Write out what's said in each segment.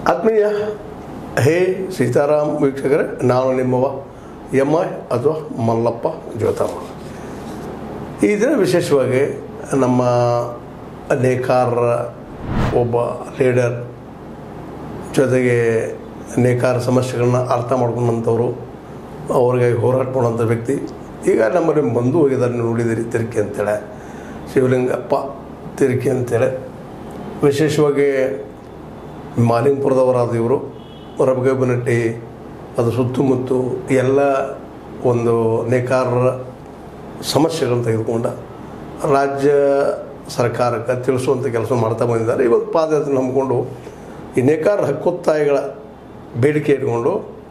ಆತ್ಮೀಯ ಹೇ ಸೀತಾರಾಮ್ ವೀಕ್ಷಕರೇ ನಾನು ನಿಮ್ಮವ ಎಂ ಐ ಅಥವಾ ಮಲ್ಲಪ್ಪ ಜ್ಯೋತಮ್ಮ ಈ ದಿನ ವಿಶೇಷವಾಗಿ ನಮ್ಮ ನೇಕಾರರ ಒಬ್ಬ ಲೀಡರ್ ಜೊತೆಗೆ ನೇಕಾರ ಸಮಸ್ಯೆಗಳನ್ನ ಅರ್ಥ ಮಾಡ್ಕೊಂಡಂಥವ್ರು ಅವ್ರಿಗಾಗಿ ಹೋರಾಟ ಮಾಡೋಂಥ ವ್ಯಕ್ತಿ ಈಗ ನಮ್ಮಲ್ಲಿ ಬಂದು ಹೋಗಿದ್ದಾರೆ ನೋಡಿದಿರಿ ತಿರುಕಿ ಅಂತೇಳಿ ಶಿವಲಿಂಗಪ್ಪ ತಿರುಕಿ ಅಂತೇಳಿ ವಿಶೇಷವಾಗಿ ಮಾಲಿಂಗ್ಪುರದವರಾದ ಇವರು ರಬಗಬ್ಬನಟ್ಟಿ ಅದು ಸುತ್ತಮುತ್ತ ಎಲ್ಲ ಒಂದು ನೇಕಾರರ ಸಮಸ್ಯೆಗಳನ್ನು ತೆಗೆದುಕೊಂಡ ರಾಜ್ಯ ಸರ್ಕಾರಕ್ಕೆ ತಿಳಿಸುವಂಥ ಕೆಲಸ ಮಾಡ್ತಾ ಬಂದಿದ್ದಾರೆ ಇವತ್ತು ಪಾದಯಾತ್ರೆ ನಂಬಿಕೊಂಡು ಈ ನೇಕಾರ ಹಕ್ಕೊತ್ತಾಯಗಳ ಬೇಡಿಕೆ ಇಟ್ಕೊಂಡು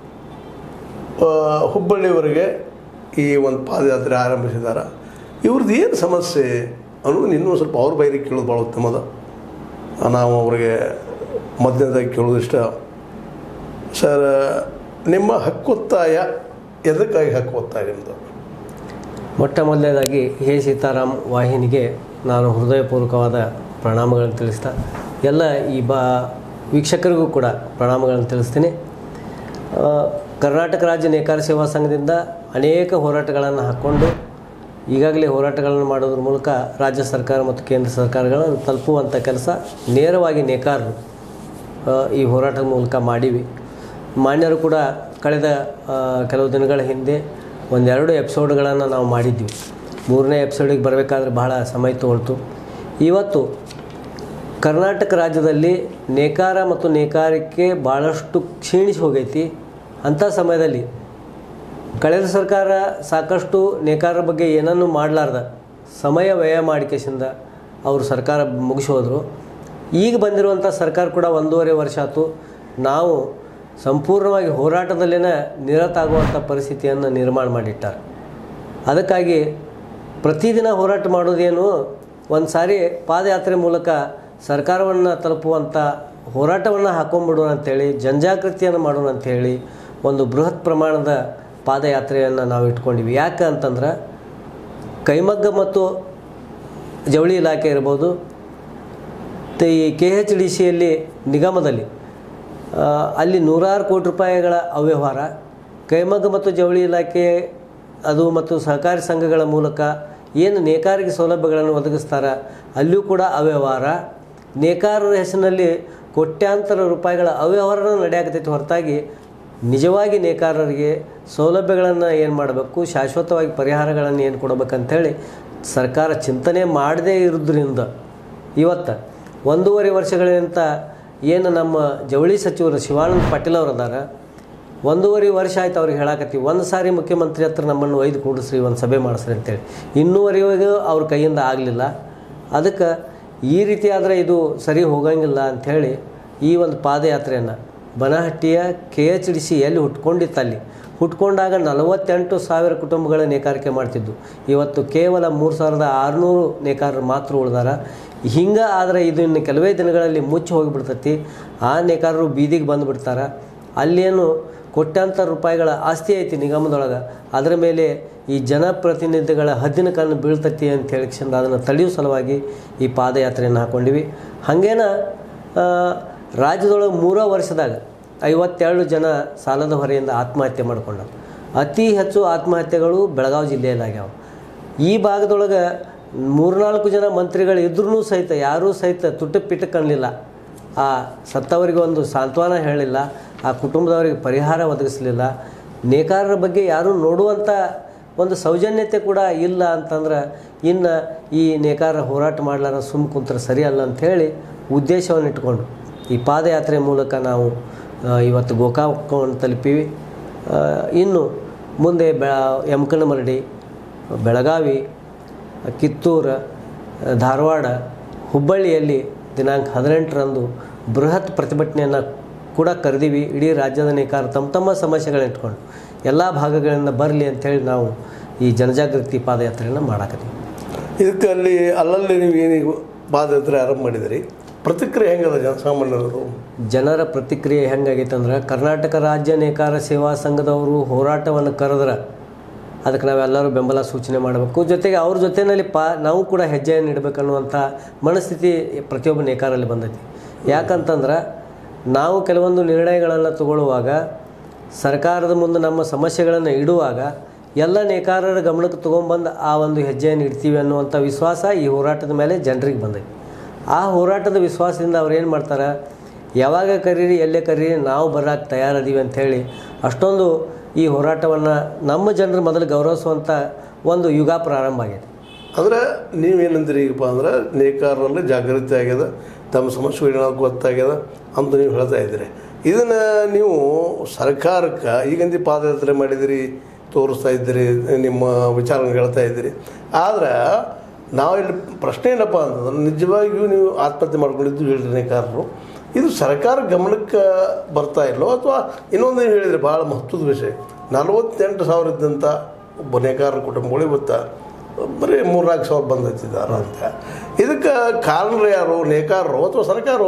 ಆ, ಹುಬ್ಬಳ್ಳಿವರೆಗೆ ಈ ಒಂದು ಪಾದಯಾತ್ರೆ ಆರಂಭಿಸಿದ್ದಾರೆ ಇವ್ರದ್ದು ಏನು ಸಮಸ್ಯೆ ಅನ್ನೋದು ಇನ್ನೂ ಸ್ವಲ್ಪ ಅವ್ರ ಬೈರಿಗೆ ಕೇಳೋದು ಭಾಳ ಉತ್ತಮದ ನಾವು ಅವರಿಗೆ ಮಧ್ಯದಾಗಿ ಕೇಳೋದು ಇಷ್ಟ ಸರ್ ನಿಮ್ಮ ಹಕ್ಕೊತ್ತಾಯ ಎದಕ್ಕಾಗಿ ಹಕ್ಕೊತ್ತಾಯ ನಿಮ್ಮದು ಮೊಟ್ಟ ಮೊದಲನೇದಾಗಿ ಹೇ ಸೀತಾರಾಮ್ ವಾಹಿನಿಗೆ ನಾನು ಹೃದಯಪೂರ್ವಕವಾದ ಪ್ರಣಾಮಗಳನ್ನು ತಿಳಿಸ್ತಾ ಎಲ್ಲ ಈ ಬಾ ವೀಕ್ಷಕರಿಗೂ ಕೂಡ ಪ್ರಣಾಮಗಳನ್ನು ತಿಳಿಸ್ತೀನಿ ಆ, ಕರ್ನಾಟಕ ರಾಜ್ಯ ನೇಕಾರ ಸೇವಾ ಸಂಘದಿಂದ ಅನೇಕ ಹೋರಾಟಗಳನ್ನು ಹಾಕ್ಕೊಂಡು ಈಗಾಗಲೇ ಹೋರಾಟಗಳನ್ನು ಮಾಡೋದ್ರ ಮೂಲಕ ರಾಜ್ಯ ಸರ್ಕಾರ ಮತ್ತು ಕೇಂದ್ರ ಸರ್ಕಾರಗಳನ್ನು ತಲುಪುವಂಥ ಕೆಲಸ ನೇರವಾಗಿ ನೇಕಾರರು ಆ, ಈ ಹೋರಾಟದ ಮೂಲಕ ಮಾಡೀವಿ ಮಾನ್ಯರು ಕೂಡ ಕಳೆದ ಆ, ಕೆಲವು ದಿನಗಳ ಹಿಂದೆ ಒಂದೆರಡು ಎಪಿಸೋಡ್ಗಳನ್ನು ನಾವು ಮಾಡಿದ್ವಿ ಮೂರನೇ ಎಪಿಸೋಡಿಗೆ ಬರಬೇಕಾದ್ರೆ ಬಹಳ ಸಮಯ ತಗೊಳ್ತು ಇವತ್ತು ಕರ್ನಾಟಕ ರಾಜ್ಯದಲ್ಲಿ ನೇಕಾರ ಮತ್ತು ನೇಕಾರಿಕೆ ಭಾಳಷ್ಟು ಕ್ಷೀಣಿಸಿ ಹೋಗೈತಿ ಅಂಥ ಸಮಯದಲ್ಲಿ ಕಳೆದ ಸರ್ಕಾರ ಸಾಕಷ್ಟು ನೇಕಾರರ ಬಗ್ಗೆ ಏನನ್ನೂ ಮಾಡಲಾರ್ದ ಸಮಯ ವ್ಯಯ ಮಾಡಿಕೆಸಿಂದ ಅವರು ಸರ್ಕಾರ ಮುಗಿಸಿ ಹೋದರು ಈಗ ಬಂದಿರುವಂಥ ಸರ್ಕಾರ ಕೂಡ ಒಂದೂವರೆ ವರ್ಷ ಆಯಿತು ನಾವು ಸಂಪೂರ್ಣವಾಗಿ ಹೋರಾಟದಲ್ಲಿನ ನಿರತಾಗುವಂಥ ಪರಿಸ್ಥಿತಿಯನ್ನು ನಿರ್ಮಾಣ ಮಾಡಿಟ್ಟಾರೆ ಅದಕ್ಕಾಗಿ ಪ್ರತಿದಿನ ಹೋರಾಟ ಮಾಡೋದೇನು ಒಂದು ಸಾರಿ ಪಾದಯಾತ್ರೆ ಮೂಲಕ ಸರ್ಕಾರವನ್ನು ತಲುಪುವಂಥ ಹೋರಾಟವನ್ನು ಹಾಕೊಂಡ್ಬಿಡೋಣ ಅಂಥೇಳಿ ಜನಜಾಗೃತಿಯನ್ನು ಮಾಡೋಣ ಅಂಥೇಳಿ ಒಂದು ಬೃಹತ್ ಪ್ರಮಾಣದ ಪಾದಯಾತ್ರೆಯನ್ನು ನಾವು ಇಟ್ಕೊಂಡಿವಿ ಯಾಕೆ ಅಂತಂದ್ರೆ ಕೈಮಗ್ಗ ಮತ್ತು ಜವಳಿ ಇಲಾಖೆ ಇರ್ಬೋದು ಮತ್ತು ಈ ಕೆ ಎಚ್ ಡಿ ಸಿಯಲ್ಲಿ ನಿಗಮದಲ್ಲಿ ಆ, ಅಲ್ಲಿ ನೂರಾರು ಕೋಟಿ ರೂಪಾಯಿಗಳ ಅವ್ಯವಹಾರ ಕೈಮಗ್ಗ ಮತ್ತು ಜವಳಿ ಇಲಾಖೆ ಅದು ಮತ್ತು ಸಹಕಾರಿ ಸಂಘಗಳ ಮೂಲಕ ಏನು ನೇಕಾರಿಗೆ ಸೌಲಭ್ಯಗಳನ್ನು ಒದಗಿಸ್ತಾರ ಅಲ್ಲಿಯೂ ಕೂಡ ಅವ್ಯವಹಾರ ನೇಕಾರರ ಹೆಸರಿನಲ್ಲಿ ಕೋಟ್ಯಾಂತರ ರೂಪಾಯಿಗಳ ಅವ್ಯವಹಾರನ ನಡೆಯಾಕತೈತಿ ಹೊರತಾಗಿ ನಿಜವಾಗಿ ನೇಕಾರರಿಗೆ ಸೌಲಭ್ಯಗಳನ್ನು ಏನು ಮಾಡಬೇಕು ಶಾಶ್ವತವಾಗಿ ಪರಿಹಾರಗಳನ್ನು ಏನು ಕೊಡಬೇಕಂತೇಳಿ ಸರ್ಕಾರ ಚಿಂತನೆ ಮಾಡದೇ ಇರೋದ್ರಿಂದ ಇವತ್ತು ಒಂದೂವರೆ ವರ್ಷಗಳಿಂದ ಏನು ನಮ್ಮ ಜವಳಿ ಸಚಿವರು ಶಿವಾನಂದ ಪಾಟೀಲ್ ಅವರು ಅದಾರ ಒಂದೂವರೆ ವರ್ಷ ಆಯ್ತು ಅವ್ರಿಗೆ ಹೇಳಾಕತ್ತೀವಿ ಒಂದು ಸಾರಿ ಮುಖ್ಯಮಂತ್ರಿ ಹತ್ರ ನಮ್ಮನ್ನು ಒಯ್ದು ಕೂಡಿಸ್ರಿ ಒಂದು ಸಭೆ ಮಾಡಿಸ್ರಿ ಅಂತೇಳಿ ಇನ್ನೂವರೆಗೂ ಅವ್ರ ಕೈಯಿಂದ ಆಗಲಿಲ್ಲ ಅದಕ್ಕೆ ಈ ರೀತಿ ಆದರೆ ಇದು ಸರಿ ಹೋಗಂಗಿಲ್ಲ ಅಂಥೇಳಿ ಈ ಒಂದು ಪಾದಯಾತ್ರೆಯನ್ನು ಬನಹಟ್ಟಿಯ ಕೆ ಎಚ್ ಡಿ ಸಿ ಎಲ್ಲಿ ಹುಟ್ಕೊಂಡಿತ್ತು ಅಲ್ಲಿ ಹುಟ್ಕೊಂಡಾಗ ನಲವತ್ತೆಂಟು ಸಾವಿರ ಕುಟುಂಬಗಳ ನೇಕಾರಿಕೆ ಮಾಡ್ತಿದ್ದು ಇವತ್ತು ಕೇವಲ ಮೂರು ಸಾವಿರದ ಆರುನೂರು ನೇಕಾರರು ಮಾತ್ರ ಉಳಿದಾರ ಹಿಂಗೆ ಆದರೆ ಇದು ಇನ್ನು ಕೆಲವೇ ದಿನಗಳಲ್ಲಿ ಮುಚ್ಚಿ ಹೋಗಿಬಿಡ್ತೈತಿ ಆ ನೇಕಾರರು ಬೀದಿಗೆ ಬಂದುಬಿಡ್ತಾರೆ ಅಲ್ಲೇನು ಕೋಟ್ಯಾಂತರ ರೂಪಾಯಿಗಳ ಆಸ್ತಿ ಐತಿ ನಿಗಮದೊಳಗೆ ಅದರ ಮೇಲೆ ಈ ಜನಪ್ರತಿನಿಧಿಗಳ ಹದ್ದಿನ ಕಣ್ಣು ಬೀಳ್ತೈತಿ ಅಂತ ಹೇಳಿಕ್ಷಂದ ಅದನ್ನು ತಡೆಯೋ ಸಲುವಾಗಿ ಈ ಪಾದಯಾತ್ರೆಯನ್ನು ಹಾಕ್ಕೊಂಡಿವಿ ಹಾಗೇನ ಆ, ರಾಜ್ಯದೊಳಗೆ ಮೂರೋ ವರ್ಷದಾಗ ಐವತ್ತೆರಡು ಜನ ಸಾಲದ ಹೊರೆಯಿಂದ ಆತ್ಮಹತ್ಯೆ ಮಾಡ್ಕೊಂಡವು ಅತಿ ಹೆಚ್ಚು ಆತ್ಮಹತ್ಯೆಗಳು ಬೆಳಗಾವಿ ಜಿಲ್ಲೆಯಲ್ಲಾಗ್ಯಾವ ಈ ಭಾಗದೊಳಗೆ ಮೂರ್ನಾಲ್ಕು ಜನ ಮಂತ್ರಿಗಳು ಇದ್ರೂ ಸಹಿತ ಯಾರೂ ಸಹಿತ ತುಟ್ಟು ಪಿಟ್ಟು ಕಾಣಲಿಲ್ಲ ಆ ಸತ್ತವರಿಗೆ ಒಂದು ಸಾಂತ್ವನ ಹೇಳಿಲ್ಲ ಆ ಕುಟುಂಬದವರಿಗೆ ಪರಿಹಾರ ಒದಗಿಸಲಿಲ್ಲ ನೇಕಾರರ ಬಗ್ಗೆ ಯಾರೂ ನೋಡುವಂಥ ಒಂದು ಸೌಜನ್ಯತೆ ಕೂಡ ಇಲ್ಲ ಅಂತಂದ್ರೆ ಇನ್ನು ಈ ನೇಕಾರ ಹೋರಾಟ ಮಾಡ್ಲಾರ ಸುಮ್ಮ ಕುಂತ್ರೆ ಸರಿಯಲ್ಲ ಅಂಥೇಳಿ ಉದ್ದೇಶವನ್ನು ಇಟ್ಕೊಂಡು ಈ ಪಾದಯಾತ್ರೆ ಮೂಲಕ ನಾವು ಆ, ಇವತ್ತು ಗೋಕಾಕವನ್ನು ತಲುಪೀವಿ ಆ, ಇನ್ನು ಮುಂದೆ ಬೆ ಯಮಕನಮರಡಿ ಬೆಳಗಾವಿ ಕಿತ್ತೂರು ಧಾರವಾಡ ಹುಬ್ಬಳ್ಳಿಯಲ್ಲಿ ದಿನಾಂಕ ಹದಿನೆಂಟರಂದು ಬೃಹತ್ ಪ್ರತಿಭಟನೆಯನ್ನು ಕೂಡ ಕರೆದೀವಿ ಇಡೀ ರಾಜ್ಯದ ನೇಕಾರ ತಮ್ಮ ತಮ್ಮ ಸಮಸ್ಯೆಗಳನ್ನ ಇಟ್ಕೊಂಡು ಎಲ್ಲ ಭಾಗಗಳಿಂದ ಬರಲಿ ಅಂಥೇಳಿ ನಾವು ಈ ಜನಜಾಗೃತಿ ಪಾದಯಾತ್ರೆಯನ್ನು ಮಾಡಾಕತ್ತೀವಿ ಇದಕ್ಕೆ ಅಲ್ಲಿ ಅಲ್ಲಲ್ಲಿ ನೀವು ಏನೀಗ ಪಾದಯಾತ್ರೆ ಆರಂಭ ಮಾಡಿದಿರಿ ಪ್ರತಿಕ್ರಿಯೆ ಹೆಂಗದ ಜನಸಾಮಾನ್ಯರದು ಜನರ ಪ್ರತಿಕ್ರಿಯೆ ಹೆಂಗಾಗೈತೆ ಅಂದ್ರೆ ಕರ್ನಾಟಕ ರಾಜ್ಯ ನೇಕಾರ ಸೇವಾ ಸಂಘದವರು ಹೋರಾಟವನ್ನು ಕರೆದ್ರೆ ಅದಕ್ಕೆ ನಾವೆಲ್ಲರೂ ಬೆಂಬಲ ಸೂಚನೆ ಮಾಡಬೇಕು ಜೊತೆಗೆ ಅವ್ರ ಜೊತೆಯಲ್ಲಿ ಪಾ ನಾವು ಕೂಡ ಹೆಜ್ಜೆಯನ್ನು ಇಡಬೇಕನ್ನುವಂಥ ಮನಸ್ಥಿತಿ ಪ್ರತಿಯೊಬ್ಬ ನೇಕಾರಲ್ಲಿ ಬಂದೈತಿ ಯಾಕಂತಂದ್ರೆ ನಾವು ಕೆಲವೊಂದು ನಿರ್ಣಯಗಳನ್ನು ತಗೊಳ್ಳುವಾಗ ಸರ್ಕಾರದ ಮುಂದೆ ನಮ್ಮ ಸಮಸ್ಯೆಗಳನ್ನು ಇಡುವಾಗ ಎಲ್ಲ ನೇಕಾರರ ಗಮನಕ್ಕೆ ತೊಗೊಂಬಂದು ಆ ಒಂದು ಹೆಜ್ಜೆಯನ್ನು ಇಡ್ತೀವಿ ಅನ್ನುವಂಥ ವಿಶ್ವಾಸ ಈ ಹೋರಾಟದ ಮೇಲೆ ಜನರಿಗೆ ಬಂದೈತಿ ಆ ಹೋರಾಟದ ವಿಶ್ವಾಸದಿಂದ ಅವ್ರು ಏನು ಮಾಡ್ತಾರೆ ಯಾವಾಗ ಕರೀರಿ ಎಲ್ಲೇ ಕರೀರಿ ನಾವು ಬರೋಕ್ಕೆ ತಯಾರದೀವಿ ಅಂಥೇಳಿ ಅಷ್ಟೊಂದು ಈ ಹೋರಾಟವನ್ನು ನಮ್ಮ ಜನರು ಮೊದಲು ಗೌರವಿಸುವಂಥ ಒಂದು ಯುಗ ಪ್ರಾರಂಭ ಆಗಿದೆ ಅಂದ್ರೆ ನೀವೇನಂದ್ರಿ ಈಗಪ್ಪ ಅಂದ್ರೆ ನೇಕಾರರಲ್ಲಿ ಜಾಗೃತಿ ಆಗ್ಯದ ತಮ್ಮ ಸಮಸ್ಯೆಗಳು ಏನಾದ್ರು ಗೊತ್ತಾಗ್ಯದ ಅಂತ ನೀವು ಹೇಳ್ತಾ ಇದ್ದೀರಿ ಇದನ್ನು ನೀವು ಸರ್ಕಾರಕ್ಕೆ ಈಗಂದಿ ಪಾದಯಾತ್ರೆ ಮಾಡಿದಿರಿ ತೋರಿಸ್ತಾ ಇದ್ದೀರಿ ನಿಮ್ಮ ವಿಚಾರಗಳನ್ನು ಹೇಳ್ತಾ ಇದ್ದೀರಿ ಆದ್ರೆ ನಾವು ಇಲ್ಲಿ ಪ್ರಶ್ನೆ ಏನಪ್ಪ ಅಂತಂದ್ರೆ ನಿಜವಾಗಿಯೂ ನೀವು ಆತ್ಮಹತ್ಯೆ ಮಾಡ್ಕೊಂಡಿದ್ದು ಹೇಳಿರಿ ನೇಕಾರರು ಇದು ಸರ್ಕಾರ ಗಮನಕ್ಕೆ ಬರ್ತಾ ಇಲ್ಲೋ ಅಥವಾ ಇನ್ನೊಂದು ನೀವು ಹೇಳಿದ್ರಿ ಭಾಳ ಮಹತ್ವದ ವಿಷಯ ನಲವತ್ತೆಂಟು ಸಾವಿರ ಇದ್ದಂಥ ಒಬ್ಬ ನೇಕಾರರ ಕುಟುಂಬಗಳು ಇವತ್ತು ಬರೀ ಮೂರ್ನಾಲ್ಕು ಸಾವಿರ ಬಂದಿದ್ದಾರೆ ಅಂತ ಇದಕ್ಕೆ ಕಾರಣರು ಯಾರು ನೇಕಾರರು ಅಥವಾ ಸರ್ಕಾರವು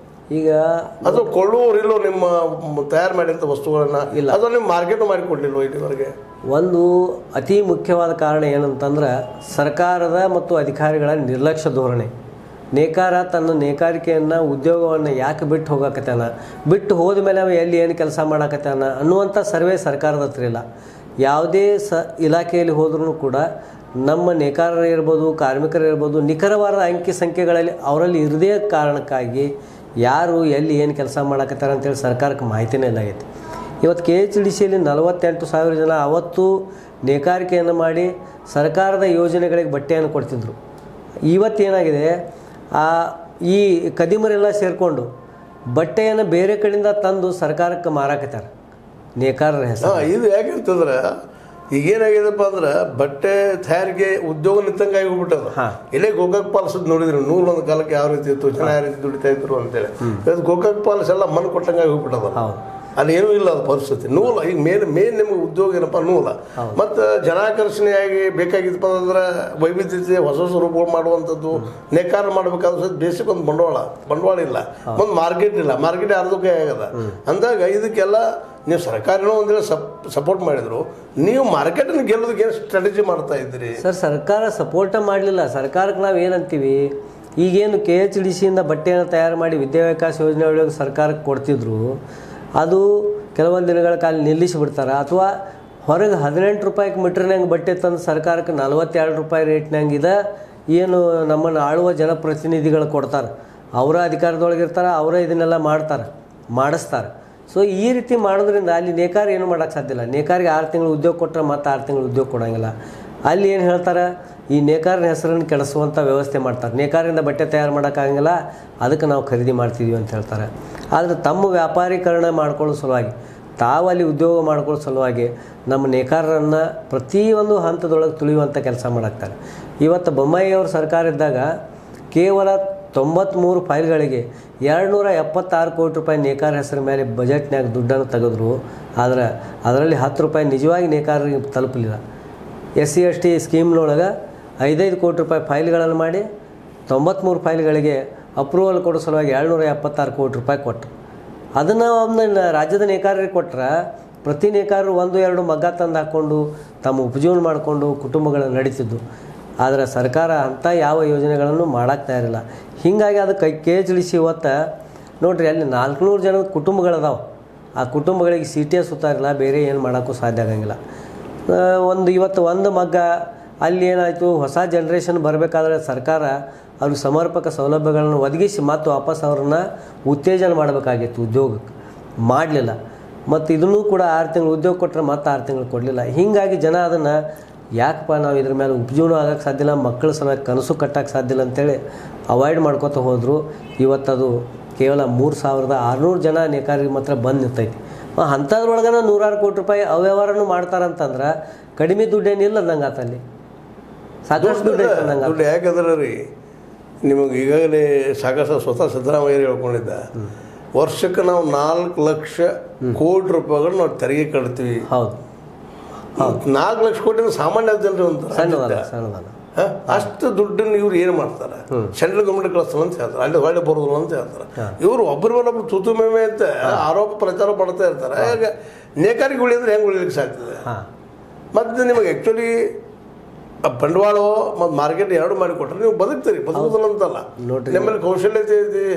ಈಗ ಅಥವಾ ಕೊಳ್ಳುವವರು ಇಲ್ಲೋ ನಿಮ್ಮ ಮ್- ತಯಾರು ಮಾಡಿದಂಥ ವಸ್ತುಗಳನ್ನ ಇಲ್ಲ. ಅಥವಾ ನಿಮ್ಮ ಮಾರ್ಕೆಟ್ ಮಾಡಿಕೊಡ್ಲಿಲ್ವೋ ಇಲ್ಲಿವರೆಗೆ ಒಂದು ಅತಿ ಮುಖ್ಯವಾದ ಕಾರಣ ಏನಂತಂದ್ರೆ ಸರ್ಕಾರದ ಮತ್ತು ಅಧಿಕಾರಿಗಳ ನಿರ್ಲಕ್ಷ್ಯ ಧೋರಣೆ ನೇಕಾರ ತನ್ನ ನೇಕಾರಿಕೆಯನ್ನು ಉದ್ಯೋಗವನ್ನು ಯಾಕೆ ಬಿಟ್ಟು ಹೋಗಕತ್ತಾನ ಬಿಟ್ಟು ಹೋದ ಮೇಲೆ ಅವ ಎಲ್ಲಿ ಏನು ಕೆಲಸ ಮಾಡಕತ್ತಾನ ಅನ್ನುವಂಥ ಸರ್ವೆ ಸರ್ಕಾರದ ಹತ್ರ ಇಲ್ಲ ಯಾವುದೇ ಸ ಇಲಾಖೆಯಲ್ಲಿ ಹೋದ್ರೂ ಕೂಡ ನಮ್ಮ ನೇಕಾರರು ಇರ್ಬೋದು ಕಾರ್ಮಿಕರು ಇರ್ಬೋದು ನಿಖರವಾದ ಅಂಕಿ ಸಂಖ್ಯೆಗಳಲ್ಲಿ ಅವರಲ್ಲಿ ಇರದೇ ಕಾರಣಕ್ಕಾಗಿ ಯಾರು ಎಲ್ಲಿ ಏನು ಕೆಲಸ ಮಾಡಕತ್ತಾರ ಅಂತೇಳಿ ಸರ್ಕಾರಕ್ಕೆ ಮಾಹಿತಿನೇ ಇಲ್ಲ ಆಗೈತಿ ಇವತ್ತು ಕೆ ಎಚ್ ಡಿ ಸಿಯಲ್ಲಿ ನಲವತ್ತೆಂಟು ಸಾವಿರ ಜನ ಅವತ್ತು ನೇಕಾರಿಕೆಯನ್ನು ಮಾಡಿ ಸರ್ಕಾರದ ಯೋಜನೆಗಳಿಗೆ ಬಟ್ಟೆಯನ್ನು ಕೊಡ್ತಿದ್ರು ಇವತ್ತೇನಾಗಿದೆ ಆ ಈ ಕದಿಮರೆಲ್ಲ ಸೇರಿಕೊಂಡು ಬಟ್ಟೆಯನ್ನು ಬೇರೆ ಕಡೆಯಿಂದ ತಂದು ಸರ್ಕಾರಕ್ಕೆ ಮಾರಾಕತ್ತಾರೆ ನೇಕಾರರ ಹೆಸರು ಹಾಂ ಇದು ಯಾಕೆ ಅಂತಂದ್ರೆ ಈಗೇನಾಗಿದೆಪ್ಪ ಅಂದ್ರೆ ಬಟ್ಟೆ ತಯಾರಿಕೆ ಉದ್ಯೋಗ ನಿಂತಂಗೆ ಆಗಿ ಹೋಗ್ಬಿಟ್ಟದ ಹಾ. ಇಲ್ಲೇ ಗೋಕಾಕ್ ಪಾಲ್ಸ್ ನೋಡಿದ್ರು ನೂರು ಒಂದು ಕಾಲಕ್ಕೆ ಯಾವ ರೀತಿ ಇತ್ತು ಜನ ಯಾವ ರೀತಿ ದುಡಿತಾ ಇದ್ರು ಅಂತೇಳಿ ಇವತ್ತು ಗೋಕಾಕ್ ಪಾಲ್ಸ್ ಎಲ್ಲ ಮಣ್ಣು ಕೊಟ್ಟಂಗೆ ಆಗಿ ಹೋಗ್ಬಿಟ್ಟದ ಹೌದು ಅಲ್ಲಿ ಏನೂ ಇಲ್ಲ ಅದು ಪರಿಸ್ಥಿತಿ ನೂಲ ಈಗ ಮೇನ್ ಮೇನ್ ನಿಮ್ಗೆ ಉದ್ಯೋಗ ಏನಪ್ಪ ನೂಲ ಮತ್ತು ಜನಾಕರ್ಷಣೆಯಾಗಿ ಬೇಕಾಗಿದ್ದಪ್ಪ ಅಂದ್ರೆ ವೈವಿಧ್ಯತೆ ಹೊಸ ಹೊಸ ರೂಪಗಳು ಮಾಡುವಂಥದ್ದು ನೇಕಾರ ಮಾಡಬೇಕಾದ್ರೆ ಸಹ ಬೇಸಿಕ್ ಒಂದು ಬಂಡವಾಳ ಬಂಡವಾಳ ಇಲ್ಲ ಒಂದು ಮಾರ್ಕೆಟ್ ಇಲ್ಲ ಮಾರ್ಕೆಟ್ ಯಾರ್ದು ಕೈ ಆಗದ ಅಂದಾಗ ಇದಕ್ಕೆಲ್ಲ ನೀವು ಸರ್ಕಾರನೂ ಒಂದಿನ ಸಪ್ ಸಪೋರ್ಟ್ ಮಾಡಿದ್ರು ನೀವು ಮಾರ್ಕೆಟನ್ನು ಗೆಲ್ಲೋದಕ್ಕೆ ಏನು ಸ್ಟ್ರಾಟಜಿ ಮಾಡ್ತಾ ಇದ್ದೀರಿ ಸರ್ ಸರ್ಕಾರ ಸಪೋರ್ಟ ಮಾಡಲಿಲ್ಲ ಸರ್ಕಾರಕ್ಕೆ ನಾವು ಏನಂತೀವಿ ಈಗೇನು ಕೆ ಎಚ್ ಡಿ ಸಿಯಿಂದ ಬಟ್ಟೆಯನ್ನು ತಯಾರು ಮಾಡಿ ವಿದ್ಯಾವಿಕಾಸ ಯೋಜನೆ ಒಳಗೆ ಸರ್ಕಾರಕ್ಕೆ ಕೊಡ್ತಿದ್ರು ಅದು ಕೆಲವೊಂದು ದಿನಗಳ ಕಾಲ ನಿಲ್ಲಿಸಿಬಿಡ್ತಾರೆ ಅಥವಾ ಹೊರಗೆ ಹದಿನೆಂಟು ರೂಪಾಯಿಗೆ ಮೀಟ್ರ್ನಾಗ ಬಟ್ಟೆ ತಂದು ಸರ್ಕಾರಕ್ಕೆ ನಲ್ವತ್ತೆರಡು ರೂಪಾಯಿ ರೇಟ್ನಾಗ ಇದೆ ಏನು ನಮ್ಮನ್ನು ಆಳುವ ಜನಪ್ರತಿನಿಧಿಗಳು ಕೊಡ್ತಾರೆ ಅವರ ಅಧಿಕಾರದೊಳಗೆ ಇರ್ತಾರೆ ಅವರೇ ಇದನ್ನೆಲ್ಲ ಮಾಡ್ತಾರೆ ಮಾಡಿಸ್ತಾರೆ ಸೊ ಈ ರೀತಿ ಮಾಡೋದ್ರಿಂದ ಅಲ್ಲಿ ನೇಕಾರ ಏನು ಮಾಡೋಕ್ಕೆ ಸಾಧ್ಯ ಇಲ್ಲ ನೇಕಾರಿಗೆ ಆರು ತಿಂಗಳು ಉದ್ಯೋಗ ಕೊಟ್ಟರೆ ಮತ್ತೆ ಆರು ತಿಂಗಳು ಉದ್ಯೋಗ ಕೊಡೋಂಗಿಲ್ಲ ಅಲ್ಲಿ ಏನು ಹೇಳ್ತಾರೆ ಈ ನೇಕಾರನ ಹೆಸರನ್ನು ಕೆಡಿಸುವಂಥ ವ್ಯವಸ್ಥೆ ಮಾಡ್ತಾರೆ ನೇಕಾರದಿಂದ ಬಟ್ಟೆ ತಯಾರು ಮಾಡೋಕ್ಕಾಗಂಗಿಲ್ಲ ಅದಕ್ಕೆ ನಾವು ಖರೀದಿ ಮಾಡ್ತಿದ್ದೀವಿ ಅಂತ ಹೇಳ್ತಾರೆ ಆದರೆ ತಮ್ಮ ವ್ಯಾಪಾರೀಕರಣ ಮಾಡ್ಕೊಳ್ಳೋ ಸಲುವಾಗಿ ತಾವು ಅಲ್ಲಿ ಉದ್ಯೋಗ ಮಾಡ್ಕೊಳ್ಳೋ ಸಲುವಾಗಿ ನಮ್ಮ ನೇಕಾರರನ್ನು ಪ್ರತಿಯೊಂದು ಹಂತದೊಳಗೆ ತುಳಿಯುವಂಥ ಕೆಲಸ ಮಾಡಾಕ್ತಾರೆ ಇವತ್ತು ಬೊಮ್ಮಾಯಿಯವ್ರ ಸರ್ಕಾರ ಇದ್ದಾಗ ಕೇವಲ ತೊಂಬತ್ತ್ಮೂರು ಫೈಲ್ಗಳಿಗೆ ಎರಡು ನೂರ ಎಪ್ಪತ್ತಾರು ಕೋಟಿ ರೂಪಾಯಿ ನೇಕಾರ ಹೆಸರ ಮೇಲೆ ಬಜೆಟ್ನ್ಯಾಗ ದುಡ್ಡನ್ನು ತೆಗೆದ್ರು ಆದ್ರೆ ಅದರಲ್ಲಿ ಹತ್ತು ರೂಪಾಯಿ ನಿಜವಾಗಿ ನೇಕಾರರಿಗೆ ತಲುಪಲಿಲ್ಲ ಎಸ್ ಸಿ ಎಸ್ ಟಿ ಸ್ಕೀಮ್ನೊಳಗೆ ಐದೈದು ಕೋಟಿ ರೂಪಾಯಿ ಫೈಲ್ಗಳನ್ನು ಮಾಡಿ ತೊಂಬತ್ತ್ಮೂರು ಫೈಲ್ಗಳಿಗೆ ಅಪ್ರೂವಲ್ ಕೊಡೋ ಸಲುವಾಗಿ ಏಳ್ನೂರ ಎಪ್ಪತ್ತಾರು ಕೋಟಿ ರೂಪಾಯಿ ಕೊಟ್ಟರು ಅದನ್ನು ಒಮ್ಮೆ ರಾಜ್ಯದ ನೇಕಾರರಿಗೆ ಕೊಟ್ಟರೆ ಪ್ರತಿ ನೇಕಾರರು ಒಂದು ಎರಡು ಮಗ್ಗ ತಂದು ಹಾಕ್ಕೊಂಡು ತಮ್ಮ ಉಪಜೀವನ ಮಾಡಿಕೊಂಡು ಕುಟುಂಬಗಳನ್ನು ನಡೀತಿದ್ದು ಆದರೆ ಸರ್ಕಾರ ಅಂಥ ಯಾವ ಯೋಜನೆಗಳನ್ನು ಮಾಡಕ್ಕೆ ತಯಾರಿಲ್ಲ ಹೀಗಾಗಿ ಅದಕ್ಕೆ ಕೆ ಎಚ್ ಡಿ ಸಿ ಇವತ್ತು ನೋಡ್ರಿ ಅಲ್ಲಿ ನಾಲ್ಕುನೂರು ಜನದ ಕುಟುಂಬಗಳದಾವೆ ಆ ಕುಟುಂಬಗಳಿಗೆ ಸಿ ಟಿ ಎಸ್ ಸುತ್ತಾರಿಲ್ಲ ಬೇರೆ ಏನು ಮಾಡೋಕ್ಕೂ ಸಾಧ್ಯ ಆಗಂಗಿಲ್ಲ ಆ, ಒಂದು ಇವತ್ತು ಒಂದು ಮಗ್ಗ ಅಲ್ಲಿ ಏನಾಯಿತು ಹೊಸ ಜನ್ರೇಷನ್ ಬರಬೇಕಾದ್ರೆ ಸರ್ಕಾರ ಅವ್ರಿಗೆ ಸಮರ್ಪಕ ಸೌಲಭ್ಯಗಳನ್ನು ಒದಗಿಸಿ ಮತ್ತು ವಾಪಸ್ ಅವ್ರನ್ನ ಉತ್ತೇಜನ ಮಾಡಬೇಕಾಗಿತ್ತು ಉದ್ಯೋಗಕ್ಕೆ ಮಾಡಲಿಲ್ಲ ಮತ್ತು ಇದನ್ನೂ ಕೂಡ ಆರು ತಿಂಗಳು ಉದ್ಯೋಗ ಕೊಟ್ಟರೆ ಮತ್ತೆ ಆರು ತಿಂಗಳು ಕೊಡಲಿಲ್ಲ ಹೀಗಾಗಿ ಜನ ಅದನ್ನು ಯಾಕಪ್ಪ ನಾವು ಇದ್ರ ಮೇಲೆ ಉಪಜೀವನ ಆಗಕ್ಕೆ ಸಾಧ್ಯ ಇಲ್ಲ ಮಕ್ಕಳ ಸಲುವಾಗಿ ಕನಸು ಕಟ್ಟಕ್ಕೆ ಸಾಧ್ಯ ಇಲ್ಲ ಅಂತೇಳಿ ಅವಾಯ್ಡ್ ಮಾಡ್ಕೊತ ಹೋದರು ಇವತ್ತದು ಕೇವಲ ಮೂರು ಸಾವಿರದ ಆರುನೂರು ಜನ ನೇಕಾರರಿಗೆ ಮಾತ್ರ ಬಂದು ನಿಂತೈತಿ ಅಂಥದ್ರೊಳಗನ ನೂರಾರು ಕೋಟಿ ರೂಪಾಯಿ ಅವ್ಯವಹಾರನೂ ಮಾಡ್ತಾರಂತಂದ್ರೆ ಕಡಿಮೆ ದುಡ್ಡೇನಿಲ್ಲ ಅಂದಂಗೆ ಆತಲ್ಲಿ ಸಾಕಷ್ಟು ದುಡ್ಡು ಐತೆ ಅಂದಂಗೆ ದುಡ್ಡು ಯಾಕಂದ್ರೆ ರೀ ನಿಮಗೆ ಈಗಾಗಲೇ ಸಾಕಷ್ಟು ಸ್ವತಃ ಸಿದ್ದರಾಮಯ್ಯ ಹೇಳ್ಕೊಂಡಿದ್ದ ವರ್ಷಕ್ಕೆ ನಾವು ನಾಲ್ಕು ಲಕ್ಷ ಕೋಟಿ ರೂಪಾಯಿಗಳು ನಾವು ತೆರಿಗೆ ಕಟ್ತೀವಿ ಹೌದು ನಾಲ್ಕು ಲಕ್ಷ ಕೋಟಿ ಅಂದ್ರೆ ಸಾಮಾನ್ಯ ಜನರು ಅಂತಾರೆ ಸಣ್ಣದಲ್ಲ ಸಣ್ಣದಲ್ಲ ಹ? ಅಷ್ಟು ದುಡ್ಡನ್ನು ಇವ್ರು ಏನು ಮಾಡ್ತಾರೆ ಸೆಂಟ್ರಲ್ ಗೌರ್ಮೆಂಟ್ ಕಳಿಸ್ತಾರೆ ಅಂತ ಹೇಳ್ತಾರೆ ಅಲ್ಲಿ ಹೊಳೆ ಬರೋದಿಲ್ಲ ಅಂತ ಹೇಳ್ತಾರೆ ಇವರು ಒಬ್ಬರ ಮೇಲೊಬ್ರು ತುತು ಮೇಮೆ ಅಂತ ಆರೋಪ ಪ್ರಚಾರ ಪಡ್ತಾ ಇರ್ತಾರೆ ಈಗ ನೇಕಾರಿಕೆ ಉಳಿದ್ರೆ ಹೆಂಗೆ ಉಳಿಲಿಕ್ಕೆ ಸಾಧ್ತದೆ ಹಾಂ ಮತ್ತು ನಿಮಗೆ ಆ್ಯಕ್ಚುಲಿ ಬಂಡವಾಳ ಮತ್ತು ಮಾರ್ಕೆಟ್ ಎರಡು ಮಾಡಿ ಕೊಟ್ಟರೆ ನೀವು ಬದುಕ್ತೀರಿ ಬದುಕೋದಿಲ್ಲ ಅಂತಲ್ಲ ನೋಡ್ರಿ. ನಿಮ್ಮಲ್ಲಿ ಕೌಶಲ್ಯತೆ ಐತಿ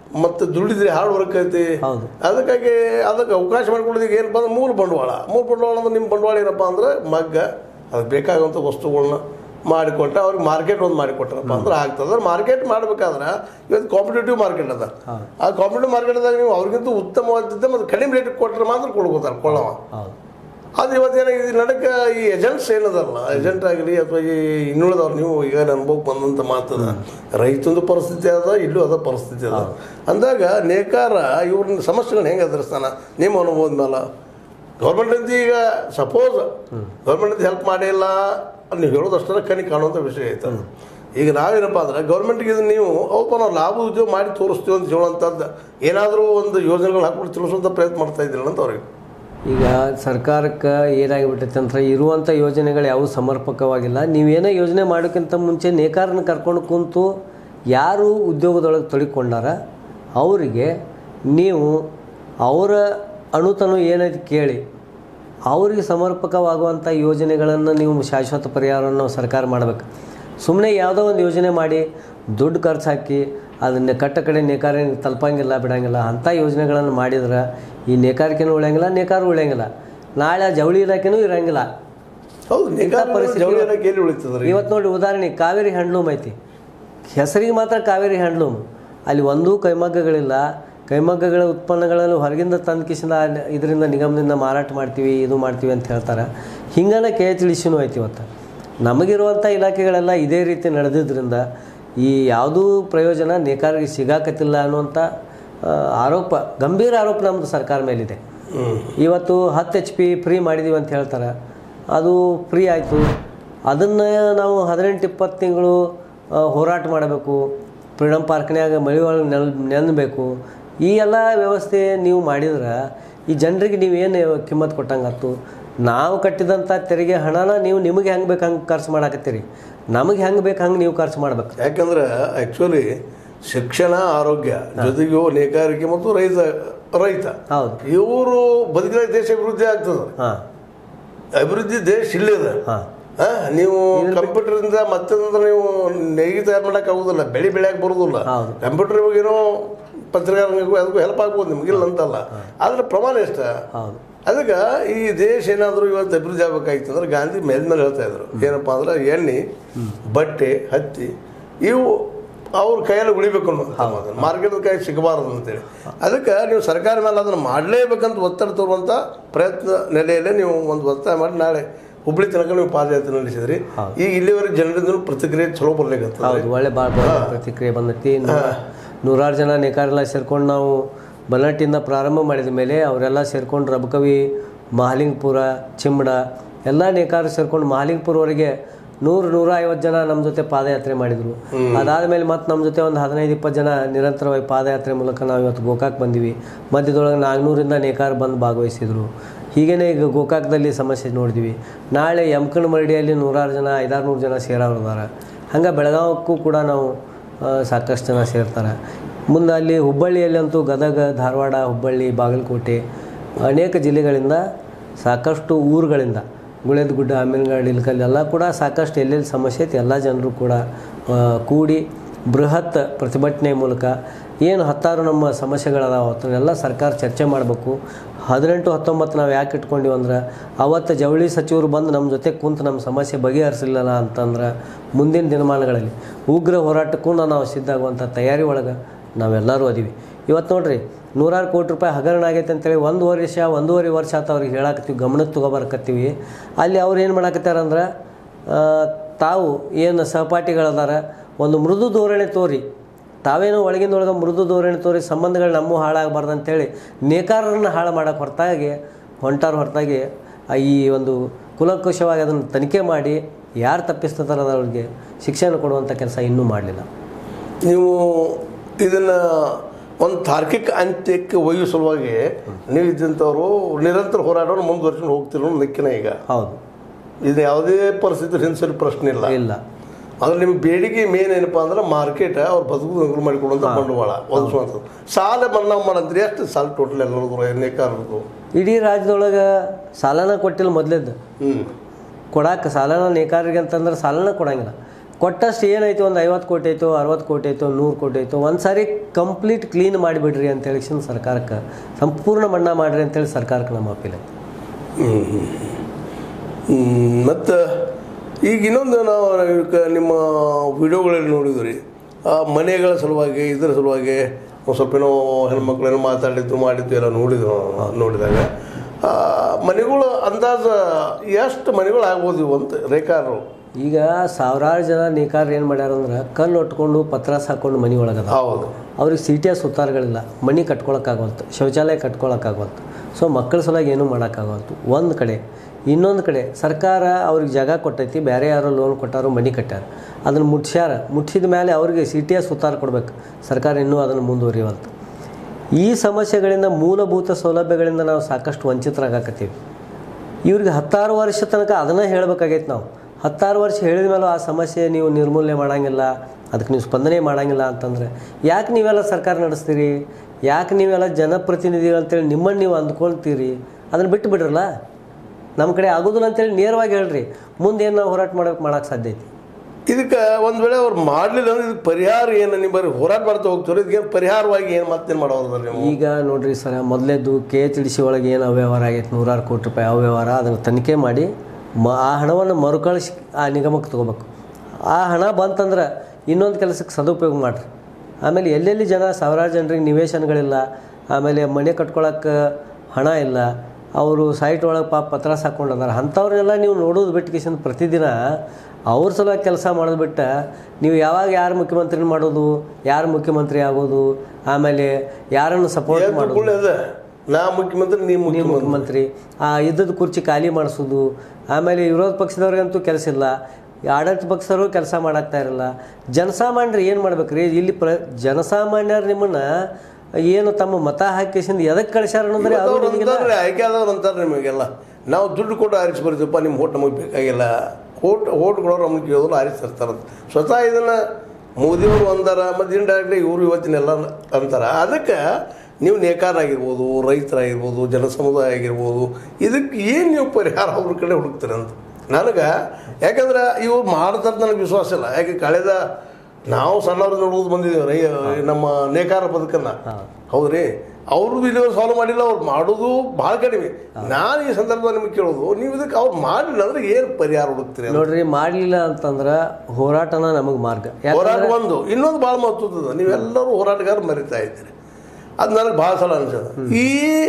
ಮತ್ತು ದುಡಿದ್ರಿ ಹಾರ್ಡ್ ವರ್ಕ್ ಐತಿ ಹೌದು. ಅದಕ್ಕಾಗಿ ಅದಕ್ಕೆ ಅವಕಾಶ ಮಾಡಿಕೊಡೋದಕ್ಕೆ ಏನಪ್ಪ ಅಂದ್ರೆ ಮೂಲ ಬಂಡವಾಳ ಮೂಲ ಬಂಡವಾಳ ಅಂದ್ರೆ ನಿಮ್ಮ ಬಂಡವಾಳ ಏನಪ್ಪ ಅಂದ್ರೆ ಮಗ್ಗ ಅದಕ್ಕೆ ಬೇಕಾಗುವಂಥ ವಸ್ತುಗಳನ್ನ ಮಾಡಿಕೊಟ್ರೆ ಅವ್ರಿಗೆ ಮಾರ್ಕೆಟ್ ಒಂದು ಮಾಡಿಕೊಟ್ರಪ್ಪ ಅಂದ್ರೆ ಆಗ್ತದೆ ಮಾರ್ಕೆಟ್ ಮಾಡ್ಬೇಕಾದ್ರೆ ಇವತ್ತು ಕಾಂಪಿಟೇಟಿವ್ ಮಾರ್ಕೆಟ್ ಅದ ಆ ಕಾಂಪಿಟೇಟಿವ್ ಮಾರ್ಕೆಟ್ದಾಗ ನೀವು ಅವ್ರಿಗಿಂತ ಉತ್ತಮವಾದದ್ದು ಮತ್ತು ಕಡಿಮೆ ರೇಟಿಗೆ ಕೊಟ್ಟರೆ ಮಾತ್ರ ಕೊಡ್ಕೋತಾರೆ ಕೊಳ್ಳವ ಹೌದು ಅದು ಇವತ್ತೇನ ಇದು ನಡಕ ಈ ಏಜೆಂಟ್ಸ್ ಏನದಲ್ಲ ಏಜೆಂಟ್ ಆಗಲಿ ಅಥವಾ ಈ ಇನ್ನುಳಿದವ್ರು ನೀವು ಈಗ ಅನುಭವಕ್ಕೆ ಬಂದಂಥ ಮಾತದ ರೈತಂದು ಪರಿಸ್ಥಿತಿ ಅದ ಇಲ್ಲೂ ಅದ ಪರಿಸ್ಥಿತಿ ಅದ ಅಂದಾಗ ನೇಕಾರ ಇವ್ರನ್ನ ಸಮಸ್ಯೆಗಳನ್ನ ಹೆಂಗೆ ಎದುರಿಸ್ತಾನ ನಿಮ್ಮ ಅನುಭವದ ಮೇಲೆ ಗೌರ್ಮೆಂಟಿಂದ ಈಗ ಸಪೋಸ್ ಗೌರ್ಮೆಂಟಿಂದ ಹೆಲ್ಪ್ ಮಾಡಿಲ್ಲ ಅಂತ ನೀವು ಹೇಳೋದಷ್ಟರ ಕಣಿ ಕಾಣುವಂಥ ವಿಷಯ ಐತೆ ಅದು. ಈಗ ನಾವೇನಪ್ಪ ಅಂದ್ರೆ ಗೌರ್ಮೆಂಟ್ಗೆ ಇದು ನೀವು ಅವಪ್ಪ ನಾವು ಲಾಭ ಉದ್ಯೋಗ ಮಾಡಿ ತೋರಿಸ್ತೀವಿ ಅಂತ ಹೇಳುವಂಥದ್ದು ಏನಾದರೂ ಒಂದು ಯೋಜನೆಗಳು ಹಾಕ್ಬಿಟ್ಟು ತಿಳಿಸುವಂಥ ಪ್ರಯತ್ನ ಮಾಡ್ತಾ ಇದ್ದಿಲ್ಲ ಅಂತ ಅವ್ರಿಗೆ ಈಗ ಸರ್ಕಾರಕ್ಕೆ ಏನಾಗಿಬಿಟ್ಟೈತೆ ಅಂದ್ರೆ ಇರುವಂಥ ಯೋಜನೆಗಳು ಯಾವುವು ಸಮರ್ಪಕವಾಗಿಲ್ಲ ನೀವೇನೋ ಯೋಜನೆ ಮಾಡೋಕ್ಕಿಂತ ಮುಂಚೆ ನೇಕಾರನ ಕರ್ಕೊಂಡು ಕುಂತು ಯಾರು ಉದ್ಯೋಗದೊಳಗೆ ತೊಡಗಿಕೊಂಡಾರ ಅವರಿಗೆ ನೀವು ಅವರ ಅಣುತನು ಏನೈತೆ ಕೇಳಿ ಅವರಿಗೆ ಸಮರ್ಪಕವಾಗುವಂಥ ಯೋಜನೆಗಳನ್ನು ನೀವು ಶಾಶ್ವತ ಪರಿಹಾರವನ್ನು ಸರ್ಕಾರ ಮಾಡಬೇಕು ಸುಮ್ಮನೆ ಯಾವುದೋ ಒಂದು ಯೋಜನೆ ಮಾಡಿ ದುಡ್ಡು ಖರ್ಚು ಹಾಕಿ ಅದನ್ನ ಕಟ್ಟ ಕಡೆ ನೇಕಾರಿಗೆ ತಲುಪಂಗಿಲ್ಲ ಬಿಡಂಗಿಲ್ಲ ಅಂಥ ಯೋಜನೆಗಳನ್ನು ಮಾಡಿದ್ರೆ ಈ ನೇಕಾರಿಕೆನೂ ಉಳಿಯಂಗಿಲ್ಲ ನೇಕಾರ ಉಳಿಯಂಗಿಲ್ಲ ನಾಳೆ ಆ ಜವಳಿ ಇಲಾಖೆನೂ ಇರಂಗಿಲ್ಲ ಹೌದು ನೇಕಾರ ಪರಿಸ್ಥಿತಿ ಜವಳಿ ಇಲಾಖೆ ಎಲ್ಲಿ ಉಳಿತದ್ರಿ ಇವತ್ತು ನೋಡಿ ಉದಾಹರಣೆ ಕಾವೇರಿ ಹ್ಯಾಂಡ್ಲೂಮ್ ಐತಿ ಹೆಸರಿಗೆ ಮಾತ್ರ ಕಾವೇರಿ ಹ್ಯಾಂಡ್ಲೂಮ್ ಅಲ್ಲಿ ಒಂದೂ ಕೈಮಗ್ಗಗಳಿಲ್ಲ ಕೈಮಗ್ಗಗಳ ಉತ್ಪನ್ನಗಳನ್ನು ಹೊರಗಿಂದ ತಂದು ಕಿಸಿಂದ ಇದರಿಂದ ನಿಗಮದಿಂದ ಮಾರಾಟ ಮಾಡ್ತೀವಿ ಇದು ಮಾಡ್ತೀವಿ ಅಂತ ಹೇಳ್ತಾರೆ ಹಿಂಗನ ಕೆ ಎಚ್ ಇಶ್ಯೂನು ಐತಿ ಇವತ್ತು ನಮಗಿರುವಂಥ ಇಲಾಖೆಗಳೆಲ್ಲ ಇದೇ ರೀತಿ ನಡೆದಿದ್ದರಿಂದ ಈ ಯಾವುದೂ ಪ್ರಯೋಜನ ನೇಕಾರರಿಗೆ ಸಿಗಾಕತ್ತಿಲ್ಲ ಅನ್ನುವಂಥ ಆ, ಆರೋಪ ಗಂಭೀರ ಆರೋಪ ನಮ್ಮದು ಸರ್ಕಾರ ಮೇಲಿದೆ ಇವತ್ತು ಹತ್ತು ಎಚ್ ಪಿ ಫ್ರೀ ಮಾಡಿದ್ದೀವಿ ಅಂತ ಹೇಳ್ತಾರೆ ಅದು ಫ್ರೀ ಆಯಿತು ಅದನ್ನು ನಾವು ಹದಿನೆಂಟು ಇಪ್ಪತ್ತು ತಿಂಗಳು ಆ, ಹೋರಾಟ ಮಾಡಬೇಕು ಫ್ರೀಡಮ್ ಪಾರ್ಕ್ನ್ಯಾಗ ಮಳೆ ಒಳಗೆ ನೆಲ್ ನೆನ್ಬೇಕು ಈ ಎಲ್ಲ ವ್ಯವಸ್ಥೆ ನೀವು ಮಾಡಿದ್ರೆ ಈ ಜನರಿಗೆ ನೀವು ಏನು ಕಿಮ್ಮತ್ ಕೊಟ್ಟಂಗಾತು ನಾವು ಕಟ್ಟಿದಂಥ ತೆರಿಗೆ ಹಣನ ನೀವು ನಿಮಗೆ ಹೆಂಗೆ ಬೇಕು ಹಂಗೆ ಖರ್ಚು ಮಾಡಾಕತ್ತೀರಿ ನಮಗೆ ಹೆಂಗೆ ಬೇಕು ಹಂಗೆ ನೀವು ಖರ್ಚು ಮಾಡ್ಬೇಕು ಯಾಕಂದ್ರೆ ಆ್ಯಕ್ಚುಲಿ ಶಿಕ್ಷಣ ಆರೋಗ್ಯ ಜೊತೆಗೆ ನೇಕಾರಿಕೆ ಮತ್ತು ರೈತ ರೈತ ಹೌದು ಇವರು ಬದುಕಿದಾಗ ದೇಶ ಅಭಿವೃದ್ಧಿ ಆಗ್ತದೆ ಹಾಂ ಅಭಿವೃದ್ಧಿ ದೇಶ ಇಲ್ಲಿದೆ ಹಾಂ ಆ, ನೀವು ಕಂಪ್ಯೂಟರ್ನಿಂದ ಮತ್ತೊಂದ್ರೆ ನೀವು ನೇಗಿ ತಯಾರು ಮಾಡಕ್ ಆಗುದಿಲ್ಲ ಬೆಳೆ ಬೆಳೆಯಕ್ಕೆ ಬರೋದಿಲ್ಲ ಹೌದು. ಕಂಪ್ಯೂಟರ್ ಇವಾಗ ಏನೋ ಪತ್ರಿಕಾರಂಗಕ್ಕೂ ಅದಕ್ಕೂ ಹೆಲ್ಪ್ ಆಗ್ಬೋದು ನಿಮಗಿಲ್ಲ ಅಂತಲ್ಲ ಆದ್ರೆ ಪ್ರಮಾಣ ಎಷ್ಟ ಹೌದು ಅದಕ್ಕೆ ಈ ದೇಶ ಏನಾದರೂ ಇವತ್ತು ಅಭಿವೃದ್ಧಿ ಆಗ್ಬೇಕಾಗಿತ್ತು ಅಂದ್ರೆ ಗಾಂಧಿ ಮೇಲ್ಮೇಲೆ ಹೇಳ್ತಾ ಇದ್ರು ಏನಪ್ಪಾ ಅಂದ್ರೆ ಎಣ್ಣೆ ಬಟ್ಟೆ ಹತ್ತಿ ಇವು ಅವ್ರ ಕೈಯಲ್ಲಿ ಉಳಿಬೇಕು ಅನ್ನೋದು ಮಾರ್ಕೆಟ್ ಕೈ ಸಿಗಬಾರದು ಅಂತೇಳಿ ಅದಕ್ಕೆ ನೀವು ಸರ್ಕಾರ ಮೇಲೆ ಅದನ್ನು ಮಾಡಲೇಬೇಕಂತ ಒತ್ತಡ ತರುವಂಥ ಪ್ರಯತ್ನ ನೆಲೆಯಲ್ಲೇ ನೀವು ಒಂದು ಒತ್ತಾಯ ಮಾಡಿ ನಾಳೆ ಹುಬ್ಳಿ ತನಕ ನೀವು ಪಾದಯಾತ್ರೆ ನಡೆಸಿದ್ರಿ ಈಗ ಇಲ್ಲಿವರೆಗೆ ಜನರಿಂದ ಪ್ರತಿಕ್ರಿಯೆ ಚಲೋ ಬರ್ಲಿಕ್ಕೆ ಹೌದು ಒಳ್ಳೆ ಭಾಳ ಪ್ರತಿಕ್ರಿಯೆ ಬಂದೈತಿ ನೂರ- ನೂರಾರು ಜನ ನೇಕಾರೆಲ್ಲ ಸೇರ್ಕೊಂಡು ನಾವು ಬನಟ್ಟಿಂದ ಪ್ರಾರಂಭ ಮಾಡಿದ ಮೇಲೆ ಅವರೆಲ್ಲ ಸೇರ್ಕೊಂಡು ರಬಕವಿ ಮಹಾಲಿಂಗಪುರ ಚಿಮ್ಮಡ ಎಲ್ಲ ನೇಕಾರರು ಸೇರ್ಕೊಂಡು ಮಹಾಲಿಂಗಪುರವರೆಗೆ ನೂರು ನೂರ ಐವತ್ತು ಜನ ನಮ್ಮ ಜೊತೆ ಪಾದಯಾತ್ರೆ ಮಾಡಿದರು ಅದಾದಮೇಲೆ ಮತ್ತೆ ನಮ್ಮ ಜೊತೆ ಒಂದು ಹದಿನೈದು ಇಪ್ಪತ್ತು ಜನ ನಿರಂತರವಾಗಿ ಪಾದಯಾತ್ರೆ ಮೂಲಕ ನಾವು ಇವತ್ತು ಗೋಕಾಕ್ ಬಂದಿವಿ ಮಧ್ಯದೊಳಗೆ ನಾಲ್ಕುನೂರಿಂದ ನೇಕಾರ ಬಂದು ಭಾಗವಹಿಸಿದರು ಹೀಗೇನೆ ಈಗ ಗೋಕಾಕ್ದಲ್ಲಿ ಸಮಸ್ಯೆ ನೋಡಿದ್ವಿ ನಾಳೆ ಯಮಕನ ಮರಡಿಯಲ್ಲಿ ನೂರಾರು ಜನ ಐದಾರು ನೂರು ಜನ ಸೇರೋರು ಅದಾರ ಹಂಗೆ ಬೆಳಗಾವಕ್ಕೂ ಕೂಡ ನಾವು ಆ, ಸಾಕಷ್ಟು ಜನ ಸೇರ್ತಾರೆ ಮುಂದೆ ಅಲ್ಲಿ ಹುಬ್ಬಳ್ಳಿಯಲ್ಲಿ ಅಂತೂ ಗದಗ ಧಾರವಾಡ ಹುಬ್ಬಳ್ಳಿ ಬಾಗಲಕೋಟೆ ಅನೇಕ ಜಿಲ್ಲೆಗಳಿಂದ ಸಾಕಷ್ಟು ಊರುಗಳಿಂದ ಗುಳೇದಗುಡ್ಡ ಅಮೀನ್ಗಡ್ ಇಲ್ಕಲ್ ಎಲ್ಲ ಕೂಡ ಸಾಕಷ್ಟು ಎಲ್ಲೆಲ್ಲಿ ಸಮಸ್ಯೆ ಐತಿ ಎಲ್ಲ ಜನರು ಕೂಡ ಆ, ಕೂಡಿ ಬೃಹತ್ ಪ್ರತಿಭಟನೆ ಮೂಲಕ ಏನು ಹತ್ತಾರು ನಮ್ಮ ಸಮಸ್ಯೆಗಳದಾವ ಅವನ್ನೆಲ್ಲ ಸರ್ಕಾರ ಚರ್ಚೆ ಮಾಡಬೇಕು ಹದಿನೆಂಟು ಹತ್ತೊಂಬತ್ತು ನಾವು ಯಾಕೆ ಇಟ್ಕೊಂಡಿವಿ ಅಂದ್ರೆ ಅವತ್ತು ಜವಳಿ ಸಚಿವರು ಬಂದು ನಮ್ಮ ಜೊತೆ ಕುಂತು ನಮ್ಮ ಸಮಸ್ಯೆ ಬಗೆಹರಿಸಲಿಲ್ಲ ಅಂತಂದ್ರೆ ಮುಂದಿನ ದಿನಮಾನಗಳಲ್ಲಿ ಉಗ್ರ ಹೋರಾಟಕ್ಕೂ ನಾವು ಸಿದ್ಧಾಗುವಂಥ ತಯಾರಿ ಒಳಗೆ ನಾವೆಲ್ಲರೂ ಅದೀವಿ ಇವತ್ತು ನೋಡ್ರಿ ನೂರಾರು ಕೋಟಿ ರೂಪಾಯಿ ಹಗರಣ ಆಗೈತೆ ಅಂತೇಳಿ ಒಂದು ವರ್ಷ ಒಂದೂವರೆ ವರ್ಷ ಆತ ಅವ್ರಿಗೆ ಹೇಳಾಕತ್ತೀವಿ ಗಮನಕ್ಕೆ ತೊಗೊಬರ್ಕತ್ತೀವಿ ಅಲ್ಲಿ ಅವ್ರು ಏನು ಮಾಡಾಕತ್ತಾರಂದ್ರೆ ಆ, ತಾವು ಏನು ಸಹಪಾಠಿಗಳದಾರ ಒಂದು ಮೃದು ಧೋರಣೆ ತೋರಿ ತಾವೇನೋ ಒಳಗಿಂದ ಒಳಗೆ ಮೃದು ಧೋರಣೆ ತೋರಿ ಸಂಬಂಧಗಳು ನಮ್ಮ ಹಾಳಾಗಬಾರ್ದು ಅಂತೇಳಿ ನೇಕಾರರನ್ನು ಹಾಳು ಮಾಡೋಕೆ ಹೊರತಾಗಿ ಹೊಂಟಾರ ಹೊರತಾಗಿ ಆ ಈ ಒಂದು ಕುಲಂಕುಷವಾಗಿ ಅದನ್ನು ತನಿಖೆ ಮಾಡಿ ಯಾರು ತಪ್ಪಿಸ್ತಾರ ಅವ್ರಿಗೆ ಶಿಕ್ಷಣ ಕೊಡುವಂಥ ಕೆಲಸ ಇನ್ನೂ ಮಾಡಲಿಲ್ಲ ನೀವು ಇದನ್ನ ಒಂದು ತಾರ್ಕಿಕ ಅಂತ್ಯಕ್ಕೆ ಒಯ್ಯೋ ಸಲುವಾಗಿ ನೀವು ಇದ್ದಂಥವ್ರು ನಿರಂತರ ಹೋರಾಟವನ್ನು ಮುಂದುವರ್ಸ್ಕೊಂಡು ಹೋಗ್ತಿರೋ ನಕ್ಕಿನ ಈಗ ಹೌದು ಇದು ಯಾವುದೇ ಪರಿಸ್ಥಿತಿ ಹಿಂಸರಿ ಪ್ರಶ್ನೆ ಇಲ್ಲ ಇಲ್ಲ ಅಂದ್ರೆ ನಿಮ್ಮ ಬೇಡಿಕೆ ಮೇನ್ ಏನಪ್ಪಾ ಅಂದ್ರೆ ಮಾರ್ಕೆಟ್ ಅವ್ರು ಬದುಕು ಅನುಕೂಲ ಮಾಡಿಕೊಡುವಂಥ ಬಂಡವಾಳ ಒದಗಿಸುವಂಥದ್ದು ಸಾಲ ಮನ್ನಾ ಮಾಡಂತ್ರಿ ಎಷ್ಟು ಸಾಲ ಟೋಟಲ್ ಎಲ್ಲರದು ನೇಕಾರರದು ಇಡೀ ರಾಜ್ಯದೊಳಗೆ ಸಾಲನ ಕೊಟ್ಟಿಲ್ಲ ಮೊದಲೇದ್ದು ಹ್ಞೂ ಕೊಡಾಕ ಸಾಲನ ನೇಕಾರರಿಗೆ ಅಂತಂದ್ರೆ ಸಾಲನ ಕೊಡಂಗಿಲ್ಲ ಕೊಟ್ಟಷ್ಟು ಏನಾಯ್ತು ಒಂದು ಐವತ್ತು ಕೋಟಿ ಆಯಿತು ಅರವತ್ತು ಕೋಟಿ ಆಯಿತು ನೂರು ಕೋಟಿ ಆಯಿತು ಒಂದು ಸಾರಿ ಕಂಪ್ಲೀಟ್ ಕ್ಲೀನ್ ಮಾಡಿಬಿಡ್ರಿ ಅಂತೇಳಿ ಸರ್ಕಾರಕ್ಕೆ ಸಂಪೂರ್ಣ ಮನ್ನಾ ಮಾಡಿರಿ ಅಂತೇಳಿ ಸರ್ಕಾರಕ್ಕೆ ನಮ್ಮ ಅಪೀಲ್ ಐತಿ ಮತ್ತು ಈಗ ಇನ್ನೊಂದು ನಾವು ಈಗ ನಿಮ್ಮ ವಿಡಿಯೋಗಳಲ್ಲಿ ನೋಡಿದ್ರಿ ಆ ಮನೆಗಳ ಸಲುವಾಗಿ ಇದರ ಸಲುವಾಗಿ ಒಂದು ಸ್ವಲ್ಪ ಏನೋ ಹೆಣ್ಮಕ್ಳೇನೋ ಮಾತಾಡಿದ್ದು ಮಾಡಿದ್ದು ಎಲ್ಲ ನೋಡಿದ್ರು ನಾವು ನೋಡಿದಾಗ ಆ, ಮನೆಗಳು ಅಂದಾಜು ಎಷ್ಟು ಮನೆಗಳು ಆಗ್ಬೋದು ಇವು ಅಂತ ರೇಖಾರು ಈಗ ಸಾವಿರಾರು ಜನ ನೇಕಾರರು ಏನು ಮಾಡ್ಯಾರ ಅಂದ್ರೆ ಕಲ್ಲು ಒಟ್ಕೊಂಡು ಪತ್ರಾಸ್ ಹಾಕೊಂಡು ಮನೆ ಒಳಗದ ಹೌದು ಅವ್ರಿಗೆ ಸಿಟಿಯ ಸುತ್ತಾರಗಳಿಲ್ಲ ಮನೆ ಕಟ್ಕೊಳಕ್ಕಾಗವಲ್ತು ಶೌಚಾಲಯ ಕಟ್ಕೊಳಕ್ಕಾಗವಲ್ತು ಸೊ ಮಕ್ಕಳ ಸಲುವಾಗಿ ಏನೂ ಮಾಡೋಕ್ಕಾಗವಲ್ತು ಒಂದು ಕಡೆ ಇನ್ನೊಂದು ಕಡೆ ಸರ್ಕಾರ ಅವ್ರಿಗೆ ಜಾಗ ಕೊಟ್ಟೈತಿ ಬೇರೆ ಯಾರೋ ಲೋನ್ ಕೊಟ್ಟಾರು ಮನೆ ಕಟ್ಟಾರ ಅದನ್ನು ಮುಟ್ಸ್ಯಾರ ಮುಟ್ಸಿದ ಮೇಲೆ ಅವ್ರಿಗೆ ಸಿಟಿಯ ಸುತ್ತಾರ ಕೊಡ್ಬೇಕು ಸರ್ಕಾರ ಇನ್ನೂ ಅದನ್ನು ಮುಂದುವರಿಯವಲ್ತು ಈ ಸಮಸ್ಯೆಗಳಿಂದ ಮೂಲಭೂತ ಸೌಲಭ್ಯಗಳಿಂದ ನಾವು ಸಾಕಷ್ಟು ವಂಚಿತರಾಗಕತ್ತೀವಿ ಇವ್ರಿಗೆ ಹತ್ತಾರು ವರ್ಷ ತನಕ ಅದನ್ನು ಹೇಳಬೇಕಾಗೈತೆ ನಾವು ಹತ್ತಾರು ವರ್ಷ ಹೇಳಿದ ಮೇಲೂ ಆ ಸಮಸ್ಯೆ ನೀವು ನಿರ್ಮೂಲನೆ ಮಾಡಂಗಿಲ್ಲ ಅದಕ್ಕೆ ನೀವು ಸ್ಪಂದನೆ ಮಾಡಂಗಿಲ್ಲ ಅಂತಂದರೆ ಯಾಕೆ ನೀವೆಲ್ಲ ಸರ್ಕಾರ ನಡೆಸ್ತೀರಿ ಯಾಕೆ ನೀವೆಲ್ಲ ಜನಪ್ರತಿನಿಧಿಗಳು ಅಂತೇಳಿ ನಿಮ್ಮನ್ನು ನೀವು ಅಂದ್ಕೊಳ್ತೀರಿ ಅದನ್ನು ಬಿಟ್ಟು ಬಿಡ್ರಲ್ಲ ನಮ್ಮ ಕಡೆ ಆಗೋದಿಲ್ಲ ಅಂತೇಳಿ ನೇರವಾಗಿ ಹೇಳ್ರಿ ಮುಂದೆ ಏನು ನಾವು ಹೋರಾಟ ಮಾಡೋಕೆ ಮಾಡೋಕ್ಕೆ ಸಾಧ್ಯ ಐತಿ ಇದಕ್ಕೆ ಒಂದು ವೇಳೆ ಅವ್ರು ಮಾಡಲಿಲ್ಲ ಅಂದ್ರೆ ಇದಕ್ಕೆ ಪರಿಹಾರ ಏನು ನೀವು ಬರೀ ಹೋರಾಟ ಮಾಡ್ತಾ ಹೋಗ್ತಾರೆ ಇದಕ್ಕೆ ಪರಿಹಾರವಾಗಿ ಏನು ಮತ್ತೇನು ಮಾಡೋದ್ರ ನೀವು ಈಗ ನೋಡ್ರಿ ಸರ್ ಮೊದಲೇದು ಕೆ ಎಚ್ ಡಿ ಸಿ ಒಳಗೆ ಏನು ಅವ್ಯವಹಾರ ಆಗೈತೆ ನೂರಾರು ಕೋಟಿ ರೂಪಾಯಿ ಅವ್ಯವಹಾರ ಅದನ್ನು ತನಿಖೆ ಮಾಡಿ ಮ ಆ ಹಣವನ್ನು ಮರುಕಳಿಸಿ ಆ ನಿಗಮಕ್ಕೆ ತೊಗೋಬೇಕು ಆ ಹಣ ಬಂತಂದ್ರೆ ಇನ್ನೊಂದು ಕೆಲಸಕ್ಕೆ ಸದುಪಯೋಗ ಮಾಡಿರಿ ಆಮೇಲೆ ಎಲ್ಲೆಲ್ಲಿ ಜನ ಸಾವಿರಾರು ಜನರಿಗೆ ನಿವೇಶನಗಳಿಲ್ಲ ಆಮೇಲೆ ಮನೆ ಕಟ್ಕೊಳಕ್ಕೆ ಹಣ ಇಲ್ಲ ಅವರು ಸೈಟ್ ಒಳಗೆ ಪಾಪ ಪತ್ರ ಹಾಕ್ಕೊಂಡಿದ್ದಾರೆ ಅಂಥವ್ರನ್ನೆಲ್ಲ ನೀವು ನೋಡೋದು ಬಿಟ್ಟು ಕಿಶನ್ ಪ್ರತಿದಿನ ಅವ್ರ ಸಲುವಾಗಿ ಕೆಲಸ ಮಾಡೋದು ಬಿಟ್ಟು ನೀವು ಯಾವಾಗ ಯಾರು ಮುಖ್ಯಮಂತ್ರಿ ಮಾಡೋದು ಯಾರು ಮುಖ್ಯಮಂತ್ರಿ ಆಗೋದು ಆಮೇಲೆ ಯಾರನ್ನು ಸಪೋರ್ಟ್ ಮಾಡೋದು ಒಳ್ಳೇದ ನಾ ಮುಖ್ಯಮಂತ್ರಿ ನೀವು ನೀವು ಮುಖ್ಯಮಂತ್ರಿ ಮುಖ್ಯಮಂತ್ರಿ ಆ ಇದ್ದದ ಕುರ್ಚಿ ಖಾಲಿ ಮಾಡಿಸೋದು ಆಮೇಲೆ ವಿರೋಧ ಪಕ್ಷದವ್ರಿಗಂತೂ ಕೆಲಸ ಇಲ್ಲ ಆಡಳಿತ ಪಕ್ಷದವರು ಕೆಲಸ ಮಾಡಾಕ್ತಾ ಇರಲ್ಲ ಜನಸಾಮಾನ್ಯರು ಏನು ಮಾಡ್ಬೇಕ್ರಿ ಇಲ್ಲಿ ಪ್ರ ಜನಸಾಮಾನ್ಯರು ನಿಮ್ಮನ್ನ ಏನು ತಮ್ಮ ಮತ ಹಾಕಿಸಿಂದ ಎದಕ್ಕೆ ಕಳಿಸ್ಯಾರ ಅನ್ನೋದ್ರೆ ಅದು ಅವ್ರು ನಿಮಗಿಲ್ಲ ಅಂತಾರೆ ಆಯ್ಕೆ ಆದವ್ರು ಅಂತಾರೆ ನಿಮಗೆಲ್ಲ ನಾವು ದುಡ್ಡು ಕೊಟ್ಟು ಆರಿಸಿ ಬರ್ತೀವಪ್ಪ ನಿಮ್ಮ ಓಟ್ ನಮಗೆ ಬೇಕಾಗಿಲ್ಲ ಓಟ್ ಓಟ್ ಕೊಡೋರು ನಮ್ಗೆ ಕೇಳಿದ್ರು ಆರಿಸಿರ್ತಾರೆ ಸ್ವತಃ ಇದನ್ನು ಮೋದಿಯವರು ಅಂದಾರ ಮತ್ತು ಇಂಡೈರೆಕ್ಟ್ಲಿ ಇವರು ಇವತ್ತಿನೆಲ್ಲ ಅಂತಾರೆ ಅದಕ್ಕೆ ನೀವು ನೇಕಾರರಾಗಿರ್ಬೋದು ರೈತರಾಗಿರ್ಬೋದು ಜನಸಮುದಾಯ ಆಗಿರ್ಬೋದು ಇದಕ್ಕೆ ಏನು ನೀವು ಪರಿಹಾರ ಅವ್ರ ಕಡೆ ಹುಡುಕ್ತೀರ ಅಂತ ನನಗೆ ಯಾಕಂದ್ರೆ ಇವ್ರು ಮಾಡ್ತಾರೆ ನನಗೆ ವಿಶ್ವಾಸ ಇಲ್ಲ ಯಾಕೆ ಕಳೆದ ನಾವು ಸಣ್ಣವ್ರು ನೋಡುವುದು ಬಂದಿದ್ದೀವಿ ರೈ ನಮ್ಮ ನೇಕಾರ ಬದುಕನ್ನು ಹೌದ್ರಿ ಅವರು ಇಲ್ಲಿ ಸಾಲ್ವ್ ಮಾಡಿಲ್ಲ ಅವ್ರು ಮಾಡೋದು ಭಾಳ ಕಡಿಮೆ ನಾನು ಈ ಸಂದರ್ಭದಲ್ಲಿ ನಿಮಗೆ ಕೇಳೋದು ನೀವು ಇದಕ್ಕೆ ಅವ್ರು ಮಾಡಲಿಲ್ಲ ಅಂದ್ರೆ ಏನು ಪರಿಹಾರ ಹುಡುಕ್ತೀರಿ ಅಂತ. ನೋಡ್ರಿ ಮಾಡಲಿಲ್ಲ ಅಂತಂದ್ರೆ ಹೋರಾಟನ ನಮಗೆ ಮಾರ್ಗ ಯಾಕೆ ಹೋರಾಟ ಒಂದು ಇನ್ನೊಂದು ಭಾಳ ಮಹತ್ವದ ನೀವೆಲ್ಲರೂ ಹೋರಾಟಗಾರ ಮರಿತಾ ಇದ್ದೀರಿ ಅದು ನನಗೆ ಭಾಳ ಸಲ ಅನ್ಸದ ಈ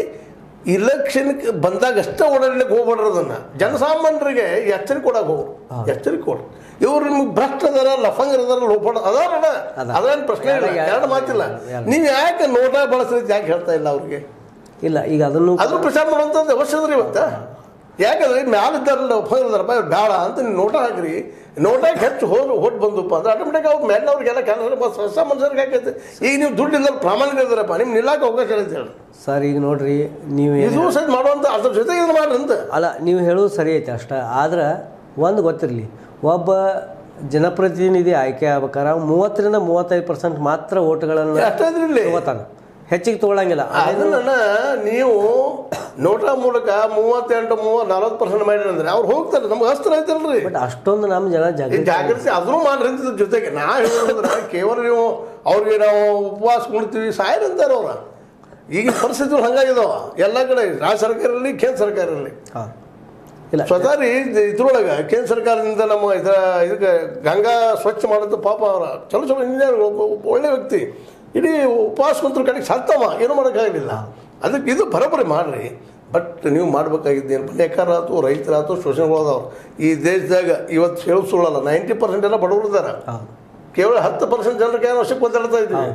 ಇಲೆಕ್ಷನ್ಗೆ ಬಂದಾಗ ಅಷ್ಟೇ ಓಡಾಡ್ಲಿಕ್ಕೆ ಹೋಗ್ಬೇಡ್ರಿ ಅದನ್ನ ಜನಸಾಮಾನ್ಯರಿಗೆ ಎಚ್ಚರಿಕೆ ಕೊಡಕ್ಕೆ ಹೋಗ್ರು ಎಚ್ಚರಿಕೆ ಕೊಡ್ರಿ ಇವ್ರು ನಿಮ್ಗೆ ಭ್ರಷ್ಟ ಅದಾರ ಲಫಂಗರ್ ಅದಾರ ಲೋಪಡ ಅದಾರ ಅದೇನು ಪ್ರಶ್ನೆ ಇಲ್ಲ ಎರಡು ಮಾತಿಲ್ಲ ನೀವು ಯಾಕೆ ನೋಟ ಬಳಸ್ರಿ ಯಾಕೆ ಹೇಳ್ತಾ ಇಲ್ಲ ಅವ್ರಿಗೆ ಇಲ್ಲ ಈಗ ಅದನ್ನು ಅದ್ರ ಪ್ರಚಾರ ಮಾಡುವಂಥದ್ದು ಅವಶ್ಯ ಅದ್ರಿ ಇವತ್ತ ಯಾಕಂದ್ರೆ ಮ್ಯಾಲ ಇದ್ದಾರಲ್ಲ ಒಪ್ಪಂದಿದಾರಪ್ಪ ಇವ್ರು ಬೇಡ ಅಂತ ನೀವು ನೋಟ ಹಾಕ್ರಿ ನೋಟಾಗಿ ಹೆಚ್ಚು ಹೋದ್ರು ಹೊಟ್ಟು ಬಂದಪ್ಪ ಅಂದ್ರೆ ಆಟೋಮೆಟಿಕ್ ಅವ್ರು ಮೇಲಿನವ್ರಿಗೆಲ್ಲ ಕೆಲಸ ಹೊಸ ಮನುಷ್ಯರಿಗೆ ಹಾಕೈತೆ ಈಗ ನೀವು ದುಡ್ಡು ಇಲ್ಲದ್ರೆ ಪ್ರಾಮಾಣಿಕ ಇದ್ದಾರಪ್ಪ ನಿಮ್ಗೆ ನಿಲ್ಲಕ್ಕೆ ಅವಕಾಶ ಐತೆ ಹೇಳಿ ಸರ್ ಈಗ ನೋಡ್ರಿ ನೀವು ಏನು ಇದು ಸಹಿತ ಮಾಡುವಂಥ ಅದ್ರ ಜೊತೆಗೆ ಇದು ಮಾಡ್ರಿ ಅಂತ ಅಲ್ಲ ನೀವು ಹೇಳೋದು ಸರಿ ಐತೆ ಅಷ್ಟ ಆದ್ರೆ ಒಂದು ಗೊತ್ತಿರಲಿ ಒಬ್ಬ ಜನಪ್ರತಿನಿಧಿ ಆಯ್ಕೆ ಆಗ್ಬೇಕಾರೆ ಅವ್ನು ಮೂವತ್ತರಿಂದ ಮೂವತ್ತೈದು ಪರ್ಸೆಂಟ್ ಮಾತ್ರ ಓಟ್ಗಳನ್ನು ಅಷ್ಟೇ ಇದ್ರಿ ಇಲ್ಲಿ ತಗೋತಾನೆ ಹೆಚ್ಚಿಗೆ ತಗೊಳಂಗಿಲ್ಲ ಅದನ್ನ ನೀವು ನೋಟಾ ಮೂಲಕ ಮೂವತ್ತೆಂಟು ಮೂವತ್ತು ನಲ್ವತ್ತು ಪರ್ಸೆಂಟ್ ಮಾಡಿರಿ ಅಂದ್ರೆ ಅವ್ರು ಹೋಗ್ತಾರೆ ನಮ್ಗೆ ಅಸ್ತ್ರ ಐತಲ್ರಿ ಬಟ್ ಅಷ್ಟೊಂದು ನಮ್ಮ ಜನ ಈ ಜಾಗೃತಿ ಜಾಗೃತಿ ಅದನ್ನು ಮಾಡ್ರಿ ಅಂತ ಇದ್ರ ಜೊತೆಗೆ ನಾ ಹೇಳೋದ್ರೆ ಕೇವಲ ನೀವು ಅವ್ರಿಗೆ ನಾವು ಉಪವಾಸ ಕುಣ್ತೀವಿ ಸಾಯರ್ ಅಂತಾರೆ ಅವ್ರ ಈಗಿನ ಪರಿಸ್ಥಿತಿಗಳು ಹಂಗಾಗಿದಾವ ಎಲ್ಲ ಕಡೆ ರಾಜ್ಯ ಸರ್ಕಾರ ಇರಲಿ ಕೇಂದ್ರ ಸರ್ಕಾರ ಇರಲಿ ಹಾಂ ಇಲ್ಲ ಸ್ವತಃ ರೀ ಇದ್- ಇದ್ರೊಳಗೆ ಕೇಂದ್ರ ಸರ್ಕಾರದಿಂದ ನಮ್ಮ ಇದರ ಇದಕ್ಕೆ ಗಂಗಾ ಸ್ವಚ್ಛ ಮಾಡೋದು ಪಾಪ ಅವರ ಚಲೋ ಚಲೋ ಇಂಜಿನಿಯರ್ ಒಳ್ಳೆ ವ್ಯಕ್ತಿ ಇಡೀ ಉಪವಾಸ ಕುಂತ್ರ ಕಡೆಗೆ ಸತ್ತವ ಏನು ಮಾಡೋಕ್ಕಾಗಲಿಲ್ಲ ಅದಕ್ಕೆ ಇದು ಬರೋಬ್ಬರಿ ಮಾಡ್ರಿ ಬಟ್ ನೀವು ಮಾಡ್ಬೇಕಾಗಿದ್ದೇನು ನೇಕಾರಾತು ರೈತರಾತು ಶೋಷಣೆಗಳದಾವ್ರು ಈ ದೇಶದಾಗ ಇವತ್ತು ಹೇಳೋದು ಸುಳ್ಳಲ್ಲ ನೈಂಟಿ ಪರ್ಸೆಂಟ್ ಎಲ್ಲ ಬಡವರು ಇದ್ದಾರೆ ಹೌದು ಕೇವಲ ಹತ್ತು ಪರ್ಸೆಂಟ್ ಜನರಿಗೆ ಅವಶ್ಯಕ ಮಾತಾಡ್ತಾ ಇದ್ದೀವಿ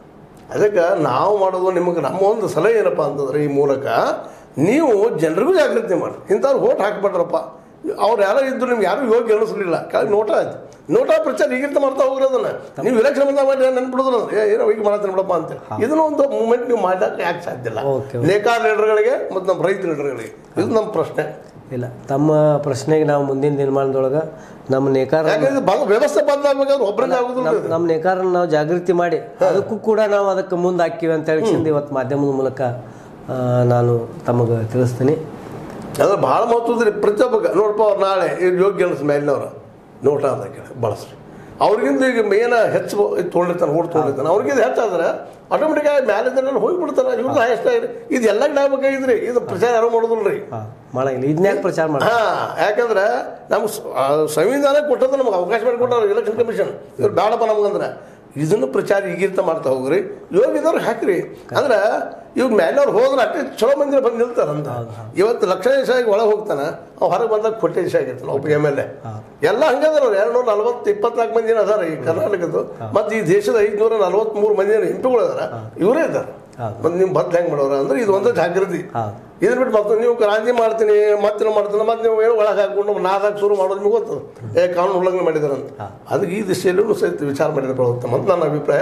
ಅದಕ್ಕೆ ನಾವು ಮಾಡೋದು ನಿಮಗೆ ನಮ್ಮ ಒಂದು ಸಲಹೆ ಏನಪ್ಪ ಅಂತಂದ್ರೆ ಈ ಮೂಲಕ ನೀವು ಜನರಿಗೂ ಜಾಗೃತಿ ಮಾಡಿ ಇಂಥವ್ರು ಓಟ್ ಹಾಕ್ಬೇಡ್ರಪ್ಪ ಅವ್ರು ಯಾರೋ ಇದ್ರು ನಿಮ್ಗೆ ಯಾರು ಯೋಗ್ಯ ಅನಿಸ್ಲಿಲ್ಲ ಕಾಲಿ ನೋಟ ಆಯ್ತು ನೋಟ ಪ್ರಚಾರ ಈಗಿರ್ತ ಮಾಡ್ತಾ ಹೋಗಿರೋದನ್ನ ನೀವು ಇಲೆಕ್ಷನ್ ಬಂದಾಗ ಮಾಡಿ ನೆನ್ಪಿಡೋದ್ರ ಏನೋ ಈಗ ಮಾಡತ್ತೀನಿ ಬಿಡಪ್ಪ ಅಂತ ಇದನ್ನ ಒಂದು ಮೂಮೆಂಟ್ ನೀವು ಮಾಡಕ್ಕೆ ಯಾಕೆ ಸಾಧ್ಯ ಇಲ್ಲ Okay, ನೇಕಾರ ಲೀಡರ್ಗಳಿಗೆ ಮತ್ತು ನಮ್ಮ ರೈತ ಲೀಡರ್ಗಳಿಗೆ ಇದು ನಮ್ಮ ಪ್ರಶ್ನೆ ಇಲ್ಲ ತಮ್ಮ ಪ್ರಶ್ನೆಗೆ ನಾವು ಮುಂದಿನ ದಿನಮಾನದೊಳಗೆ ನಮ್ಮ ನೇಕಾರ ಯಾಕಂದ್ರೆ ಬಲ ವ್ಯವಸ್ಥೆ ಬದಲಾಗಬೇಕಾದ್ರೆ ಒಬ್ಬರಿಗೆ ಆಗುದಿಲ್ಲ ಇದು. ನಮ್ಮ ನೇಕಾರನ್ನ ನಾವು ಜಾಗೃತಿ ಮಾಡಿ ಅದಕ್ಕೂ ಕೂಡ ನಾವು ಅದಕ್ಕೆ ಮುಂದೆ ಹಾಕಿವಿ ಅಂತ ಹೇಳಿ ಇವತ್ತು ಮಾಧ್ಯಮದ ಮೂಲಕ ಆ, ನಾನು ತಮಗೆ ತಿಳಿಸ್ತೀನಿ ಅಂದ್ರೆ ಭಾಳ ಮಹತ್ವದ ರೀ ಪ್ರತಿಯೊಬ್ಬ ನೋಡಪ್ಪ ಅವ್ರು ನಾಳೆ ಇವ್ರು ಯೋಗ್ಯ ಅನಿಸ್ ಮೇಲಿನವ್ರ ನೋಟ ಅಂತ ಕೇಳಿ ಬಳಸ್ರಿ ಅವ್ರಿಗಿಂತ ಈಗ ಮೇನ ಹೆಚ್ಚು ತೊಗೊಂಡಿರ್ತಾನೆ ಓಟ್ ತೊಗೊಂಡಿರ್ತಾನೆ ಅವ್ರಿಗಿಂತ ಹೆಚ್ಚಾದ್ರೆ ಆಟೋಮೆಟಿಕ್ ಆಗಿ ಮ್ಯಾನೇಜರ್ನಲ್ಲಿ ಹೋಗಿಬಿಡ್ತಾನೆ ಇವ್ರದ್ದು ಹೈಯೆಸ್ಟ್ ಆಗಿರಿ ಇದು ಎಲ್ಲ ಬೇಕಾಗಿದ್ರಿ ಇದು ಪ್ರಚಾರ ಯಾರು ಮಾಡೋದಿಲ್ಲ ರೀ ಹಾಂ ಮಾಡಂಗಿಲ್ಲ ಇದನ್ಯಾಕೆ ಪ್ರಚಾರ ಮಾಡಿ ಹಾ ಯಾಕಂದ್ರೆ ನಮ್ಗೆ ಸ- ಆ ಸಂವಿಧಾನ ಕೊಟ್ಟದ ನಮ್ಗೆ ಅವಕಾಶ ಮಾಡಿಕೊಟ್ಟಾರ ಎಲೆಕ್ಷನ್ ಕಮಿಷನ್ ಇವ್ರು ಬೇಡಪ್ಪ ನಮ್ಗಂದ್ರೆ ಇದನ್ನು ಪ್ರಚಾರ ಈಗಿರ್ತ ಮಾಡ್ತಾ ಹೋಗ್ರಿ ಯೋಗಿದವ್ರಿಗೆ ಹಾಕ್ರಿ ಅಂದ್ರೆ ಇವ್ ಮೇಲವ್ರು ಹೋದ್ರೆ ಅಟ್ಟೆ ಚಲೋ ಮಂದಿ ಬಂದು ನಿಲ್ತಾರಂತ ಇವತ್ತು ಲಕ್ಷ ಆಗಿ ಒಳಗೆ ಹೋಗ್ತಾನ ಅವ್ ಹೊರಗೆ ಬಂದಾಗ ಕೊಟ್ಟೆ ಆಗಿರ್ತಾನೆ ಒಬ್ಬ ಎಮ್ ಎಲ್ ಎ ಎಲ್ಲ ಹಂಗದಾರ ಅವ್ರು ಎರಡು ನೂರ ನಲ್ವತ್ತು ಇಪ್ಪತ್ನಾಲ್ಕು ಮಂದಿ ಅದಾರ ಈ ಕರ್ನಾಟಕದ್ದು ಮತ್ತು ಈ ದೇಶದ ಐದುನೂರ ನಲ್ವತ್ಮೂರು ಮಂದಿ ಎಂಪಿಗಳು ಅದಾರ ಇವರೇ ಇದ್ದಾರೆ ಮತ್ತೆ ನೀವು ಬದ್ಲು ಹೆಂಗೆ ಮಾಡೋರ ಅಂದ್ರೆ ಇದು ಒಂದು ಜಾಗೃತಿ ಹೌದು. ಇದ್ರ ಬಿಟ್ಟು ಮತ್ತೆ ನೀವು ಕ್ರಾಂತಿ ಮಾಡ್ತೀನಿ ಮತ್ತೆ ಮಾಡ್ತೀನಿ ಮತ್ತೆ ನೀವು ಏನು ಒಳಗೆ ಹಾಕೊಂಡು ನಾದಾಗ ಶುರು ಮಾಡೋದು ನಿಮ್ಗೆ ಗೊತ್ತದ ಏ ಕಾನೂನು ಉಲ್ಲಂಘನೆ ಮಾಡಿದಾರಂತ ಅದಕ್ಕೆ ಈ ದಿಶೆಯಲ್ಲೂ ಸಹಿತ ವಿಚಾರ ಮಾಡಿದ್ರೆ ಬರುತ್ತೆ ಅಂತ ನನ್ನ ಅಭಿಪ್ರಾಯ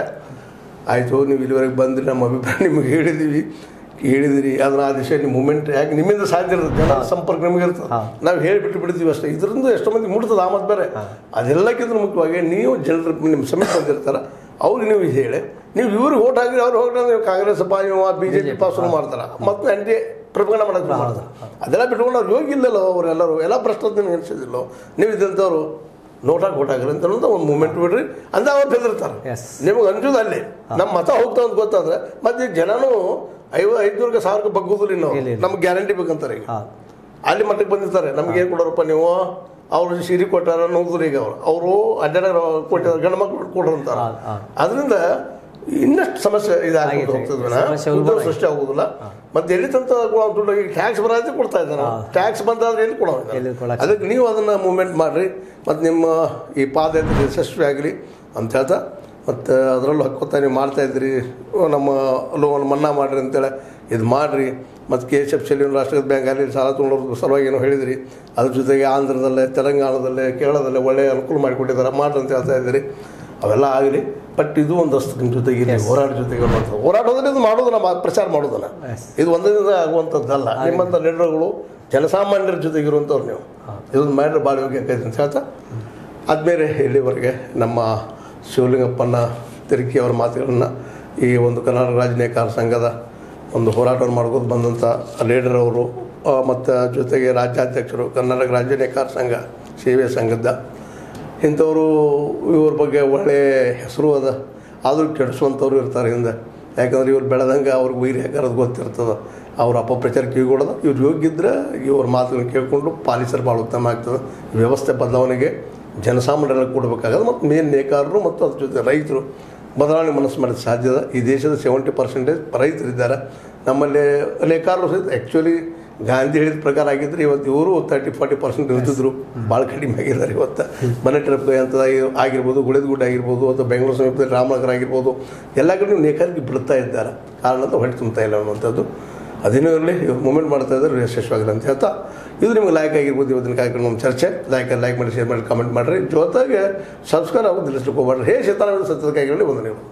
ಆಯಿತು ನೀವು ಇಲ್ಲಿವರೆಗೆ ಬಂದಿಲ್ಲ ನಮ್ಮ ಅಭಿಪ್ರಾಯ ನಿಮಗೆ ಹೇಳಿದ್ದೀವಿ ಹೇಳಿದಿರಿ ಅದನ್ನ ಆ ದಿಶೆ ನಿಮ್ಮ ಮೂಮೆಂಟ್ ಯಾಕೆ ನಿಮ್ಮಿಂದ ಸಾಧ್ಯ ಇರ್ತದೆ ಜನ ಸಂಪರ್ಕ ನಿಮಗೆ ಇರ್ತದೆ ನಾವು ಹೇಳಿಬಿಟ್ಟು ಬಿಡ್ತೀವಿ ಅಷ್ಟೇ ಇದರಿಂದ ಎಷ್ಟೋ ಮಂದಿ ಮುಟ್ತದೆ ಆ ಮತ್ತೆ ಬೇರೆ ಅದೆಲ್ಲಕ್ಕಿಂತ ಮುಖ್ಯವಾಗಿ ನೀವು ಜನರ ನಿಮ್ಮ ಸಮೀಪ ಬಂದಿರ್ತಾರೆ ಅವ್ರಿಗೆ ನೀವು ಹೇಳಿ ನೀವು ಇವ್ರಿಗೆ ಓಟ್ ಹಾಕಿದ್ರೆ ಅವ್ರು ಹೋಗ್ತಾರೆ ನೀವು ಕಾಂಗ್ರೆಸ್ ಪಾ ಇವ ಬಿ ಜೆ ಪಿ ಪಾ ಶುರು ಮಾಡ್ತಾರೆ ಮತ್ತೆ ಎನ್ ಡಿ ಪ್ರಕರಣ ಮಾಡಕ್ಕೆ ಶುರು ಮಾಡ್ತಾರೆ ಅದೆಲ್ಲ ಬಿಟ್ಕೊಂಡು ಅವ್ರು ಯೋಗಿಲ್ಲಲ್ಲೋ ಅವರೆಲ್ಲರೂ ಎಲ್ಲ ಭ್ರಷ್ಟತೆ ಅನಿಸಿದಿಲ್ಲೋ ನೀವು ಇದ್ದಂಥವ್ರು ನೋಟಾಗಿ ಓಟ್ ಹಾಕ್ರಿ ಅಂತ ಅನ್ನೋದು ಒಂದು ಮೂಮೆಂಟ್ ಬಿಡ್ರಿ ಅಂತ ಅವ್ರು ಬೆದರ್ತಾರೆ Yes. ನಿಮಗೆ ಅಂಜೋದು ಅಲ್ಲಿ ನಮ್ಮ ಮತ ಹೋಗ್ತಾ ಅಂತ ಗೊತ್ತಾದ್ರೆ ಮತ್ತೆ ಈ ಜನನು ಐವ ಐದ್ನೂರಕ್ಕೆ ಸಾವಿರಕ್ಕೆ ಬಗ್ಗುದಿಲ್ಲ ಇನ್ನು ಇಲ್ಲ, ಇಲ್ಲ. ನಮ್ಗೆ ಗ್ಯಾರಂಟಿ ಬೇಕಂತಾರೆ ಈಗ ಹೌದು ಅಲ್ಲಿ ಮಟ್ಟಕ್ಕೆ ಬಂದಿರ್ತಾರೆ ನಮ್ಗೆ ಏನು ಕೊಡೋರಪ್ಪ ನೀವು ಅವ್ರು ಸಿರಿ ಕೊಟ್ಟಾರ ನೋಡಿದ್ರು ಈಗ ಅವರು ಅವರು ಅಡ್ಡಾಡ ಕೊಟ್ಟಿದ್ದಾರೆ ಗಂಡು ಮಕ್ಕಳು ಕೊಡ್ರಂತಾರ ಹೌದು, ಹೌದು. ಅದರಿಂದ ಇನ್ನಷ್ಟು ಸಮಸ್ಯೆ ಇದಾಗಿ ಆಗೈತೆ. ಹೋಗ್ತದೆ ಸಮಸ್ಯೆ ಉದ್ಯೋಗ ಉಲ್ಬಣ ಸೃಷ್ಟಿ ಆಗೋದಿಲ್ಲ ಮತ್ತೆ ಎಲ್ಲಿ ತಂತ ದುಡ್ಡು ಈಗ ಟ್ಯಾಕ್ಸ್ ಬರೋದೇ ಕೊಡ್ತಾ ಇದ್ದಾನೆ ಟ್ಯಾಕ್ಸ್ ಬಂದಾದ್ರೆ ಎಲ್ಲಿ ಕೊಡೋ ಎಲ್ಲಿ ಕೊಡಕ್ಕೆ ಅದಕ್ಕೆ ನೀವು ಅದನ್ನು ಮೂವ್ಮೆಂಟ್ ಮಾಡಿರಿ ಮತ್ತು ನಿಮ್ಮ ಈ ಪಾದಯಾತ್ರೆ ಯಶಸ್ವಿ ಆಗಲಿ ಅಂತ ಹೇಳ್ತಾ ಮತ್ತು ಅದರಲ್ಲೂ ಹಕ್ಕೊತ್ತ ನೀವು ಮಾಡ್ತಾ ಇದ್ರಿ ನಮ್ಮ ಲೋನ್ ಮನ್ನಾ ಮಾಡಿರಿ ಅಂತೇಳಿ ಇದು ಮಾಡಿರಿ ಮತ್ತು ಕೆ ಎಚ್ ಎಫ್ ಶೆಲ್ಯೂನ್ ರಾಷ್ಟ್ರೀಯ ಬ್ಯಾಂಕ್ ಅಲ್ಲಿ ಸಾಲ ತೊಗೊಂಡೋದ್ರ ಸಲುವಾಗಿ ಏನೋ ಹೇಳಿದಿರಿ ಅದ್ರ ಜೊತೆಗೆ ಆಂಧ್ರದಲ್ಲೇ ತೆಲಂಗಾಣದಲ್ಲೇ ಕೇರಳದಲ್ಲೇ ಒಳ್ಳೆಯ ಅನುಕೂಲ ಮಾಡಿಕೊಟ್ಟಿದ್ದಾರೆ ಮಾಡ್ರಿ ಅಂತ ಹೇಳ್ತಾ ಇದ್ದೀರಿ ಅವೆಲ್ಲ ಆಗಲಿ ಬಟ್ ಇದು ಒಂದಷ್ಟು ನಿಮ್ಮ ಜೊತೆಗೆ ಇಲ್ಲಿ ಹೋರಾಟ ಜೊತೆಗೆ ಮಾಡ್ತಾರೆ ಹೋರಾಟದಲ್ಲಿ ಇದು ಮಾಡೋದನ್ನ ಮಾ- ಪ್ರಚಾರ ಮಾಡೋದನ್ನ Yes. ಇದು ಒಂದರಿಂದ ಆಗುವಂಥದ್ದಲ್ಲ ನಿಮ್ಮಂಥ ಲೀಡರ್ಗಳು ಜನಸಾಮಾನ್ಯರ ಜೊತೆಗಿರುವಂಥವ್ರು ನೀವು ಇದನ್ನು ಮಾಡಿದ್ರೆ ಭಾಳ ಯೋಗ್ಯ ಆಕೈತೆ ಅಂತ ಹೇಳ್ತಾ ಆದಮೇಲೆ ಇಲ್ಲಿವರೆಗೆ ನಮ್ಮ ಶಿವಲಿಂಗಪ್ಪನ ತಿರುಕಿ ಅವರ ಮಾತುಗಳನ್ನು ಈ ಒಂದು ಕರ್ನಾಟಕ ರಾಜ್ಯ ನೇಕಾರ ಸಂಘದ ಒಂದು ಹೋರಾಟವನ್ನು ಮಾಡ್ಕೊಂಡು ಬಂದಂಥ ಲೀಡರ್ ಅವರು ಮತ್ತು ಜೊತೆಗೆ ರಾಜ್ಯಾಧ್ಯಕ್ಷರು ಕರ್ನಾಟಕ ರಾಜ್ಯ ನೇಕಾರ ಸಂಘ ಸೇವೆ ಸಂಘದ ಇಂಥವರು ಇವ್ರ ಬಗ್ಗೆ ಒಳ್ಳೆಯ ಹೆಸರು ಅದ ಆದರೂ ಕೆಡಿಸುವಂಥವ್ರು ಇರ್ತಾರೆ ಹಿಂದೆ ಯಾಕಂದ್ರೆ ಇವ್ರು ಬೆಳೆದಂಗೆ ಅವ್ರಿಗೆ ವೈರಿ ಹಾಕೋದು ಗೊತ್ತಿರ್ತದೆ ಅವ್ರ ಅಪಪ್ರಚಾರ ಕಿವಿಗೊಡೋದು ಇವ್ರು ಯೋಗ್ಯಿದ್ರೆ ಇವ್ರ ಮಾತುಗಳನ್ನ ಕೇಳಿಕೊಂಡು ಪಾಲಿಸರು ಭಾಳ ಉತ್ತಮ ಆಗ್ತದೆ ಈ ವ್ಯವಸ್ಥೆ ಬದಲಾವಣೆಗೆ ಜನಸಾಮಾನ್ಯರೆಲ್ಲ ಕೊಡಬೇಕಾಗದು ಮತ್ತು ಮೇನ್ ನೇಕಾರರು ಮತ್ತು ಅದ್ರ ಜೊತೆ ರೈತರು ಬದಲಾವಣೆ ಮನಸ್ಸು ಮಾಡೋದು ಸಾಧ್ಯದ ಈ ದೇಶದ ಸೆವೆಂಟಿ ಪರ್ಸೆಂಟೇಜ್ ರೈತರಿದ್ದಾರೆ ನಮ್ಮಲ್ಲಿ ನೇಕಾರರು ಸಹಿತ ಆ್ಯಕ್ಚುಲಿ ಗಾಂಧಿ ಹೇಳಿದ ಪ್ರಕಾರ ಆಗಿದ್ರೆ ಇವತ್ತು ಇವರು ತರ್ಟಿ ಫಾರ್ಟಿ ಪರ್ಸೆಂಟ್ ಇರ್ತಿದ್ರು ಭಾಳ ಕಡಿಮೆ ಆಗಿದ್ದಾರೆ ಇವತ್ತು ಮನೆ ಟ್ರಿಪ್ ಅಂತ ಆಗಿರ್ಬೋದು ಗುಳೆದಗುಡ್ಡ ಆಗಿರ್ಬೋದು ಅಥವಾ ಬೆಂಗಳೂರು ಸಮೀಪದಲ್ಲಿ ರಾಮನಗರ ಆಗಿರ್ಬೋದು ಎಲ್ಲ ಕಡೆ ನೇಕಾರಿಗೆ ಬಿಡ್ತಾ ಇದ್ದಾರೆ ಕಾರಣ ಅಂತ ಹೊಟ್ಟೆ ತುಂಬ್ತಾ ಇಲ್ಲ ಅನ್ನುವಂಥದ್ದು ಅದೇನೂ ಇರಲಿ ಇವ್ರು ಮೂಮೆಂಟ್ ಮಾಡ್ತಾ ಇದ್ದಾರೆ ಯಶಸ್ವಾಗಲಿ ಅಂತ ಹೇಳ್ತಾ ಇದು ನಿಮ್ಗೆ ಲೈಕ್ ಆಗಿರ್ಬೋದು ಇವತ್ತಿನ ಕಾರ್ಯಕ್ರಮ ನಮ್ಮ ಚರ್ಚೆ ಲೈಕ್ ಲೈಕ್ ಮಾಡಿ ಶೇರ್ ಮಾಡಿ ಕಮೆಂಟ್ ಮಾಡಿರಿ ಜೊತೆಗೆ ಸಬ್ಸ್ಕ್ರೈಬ್ ಆಗೋದಿಲ್ಲ ಹೋಗ್ಬೇಡ್ರಿ ಹೇ ಶೇತಾನ ಸತ್ಯದ ಕೈಗಳಲ್ಲಿ ಒಂದು ನೀವು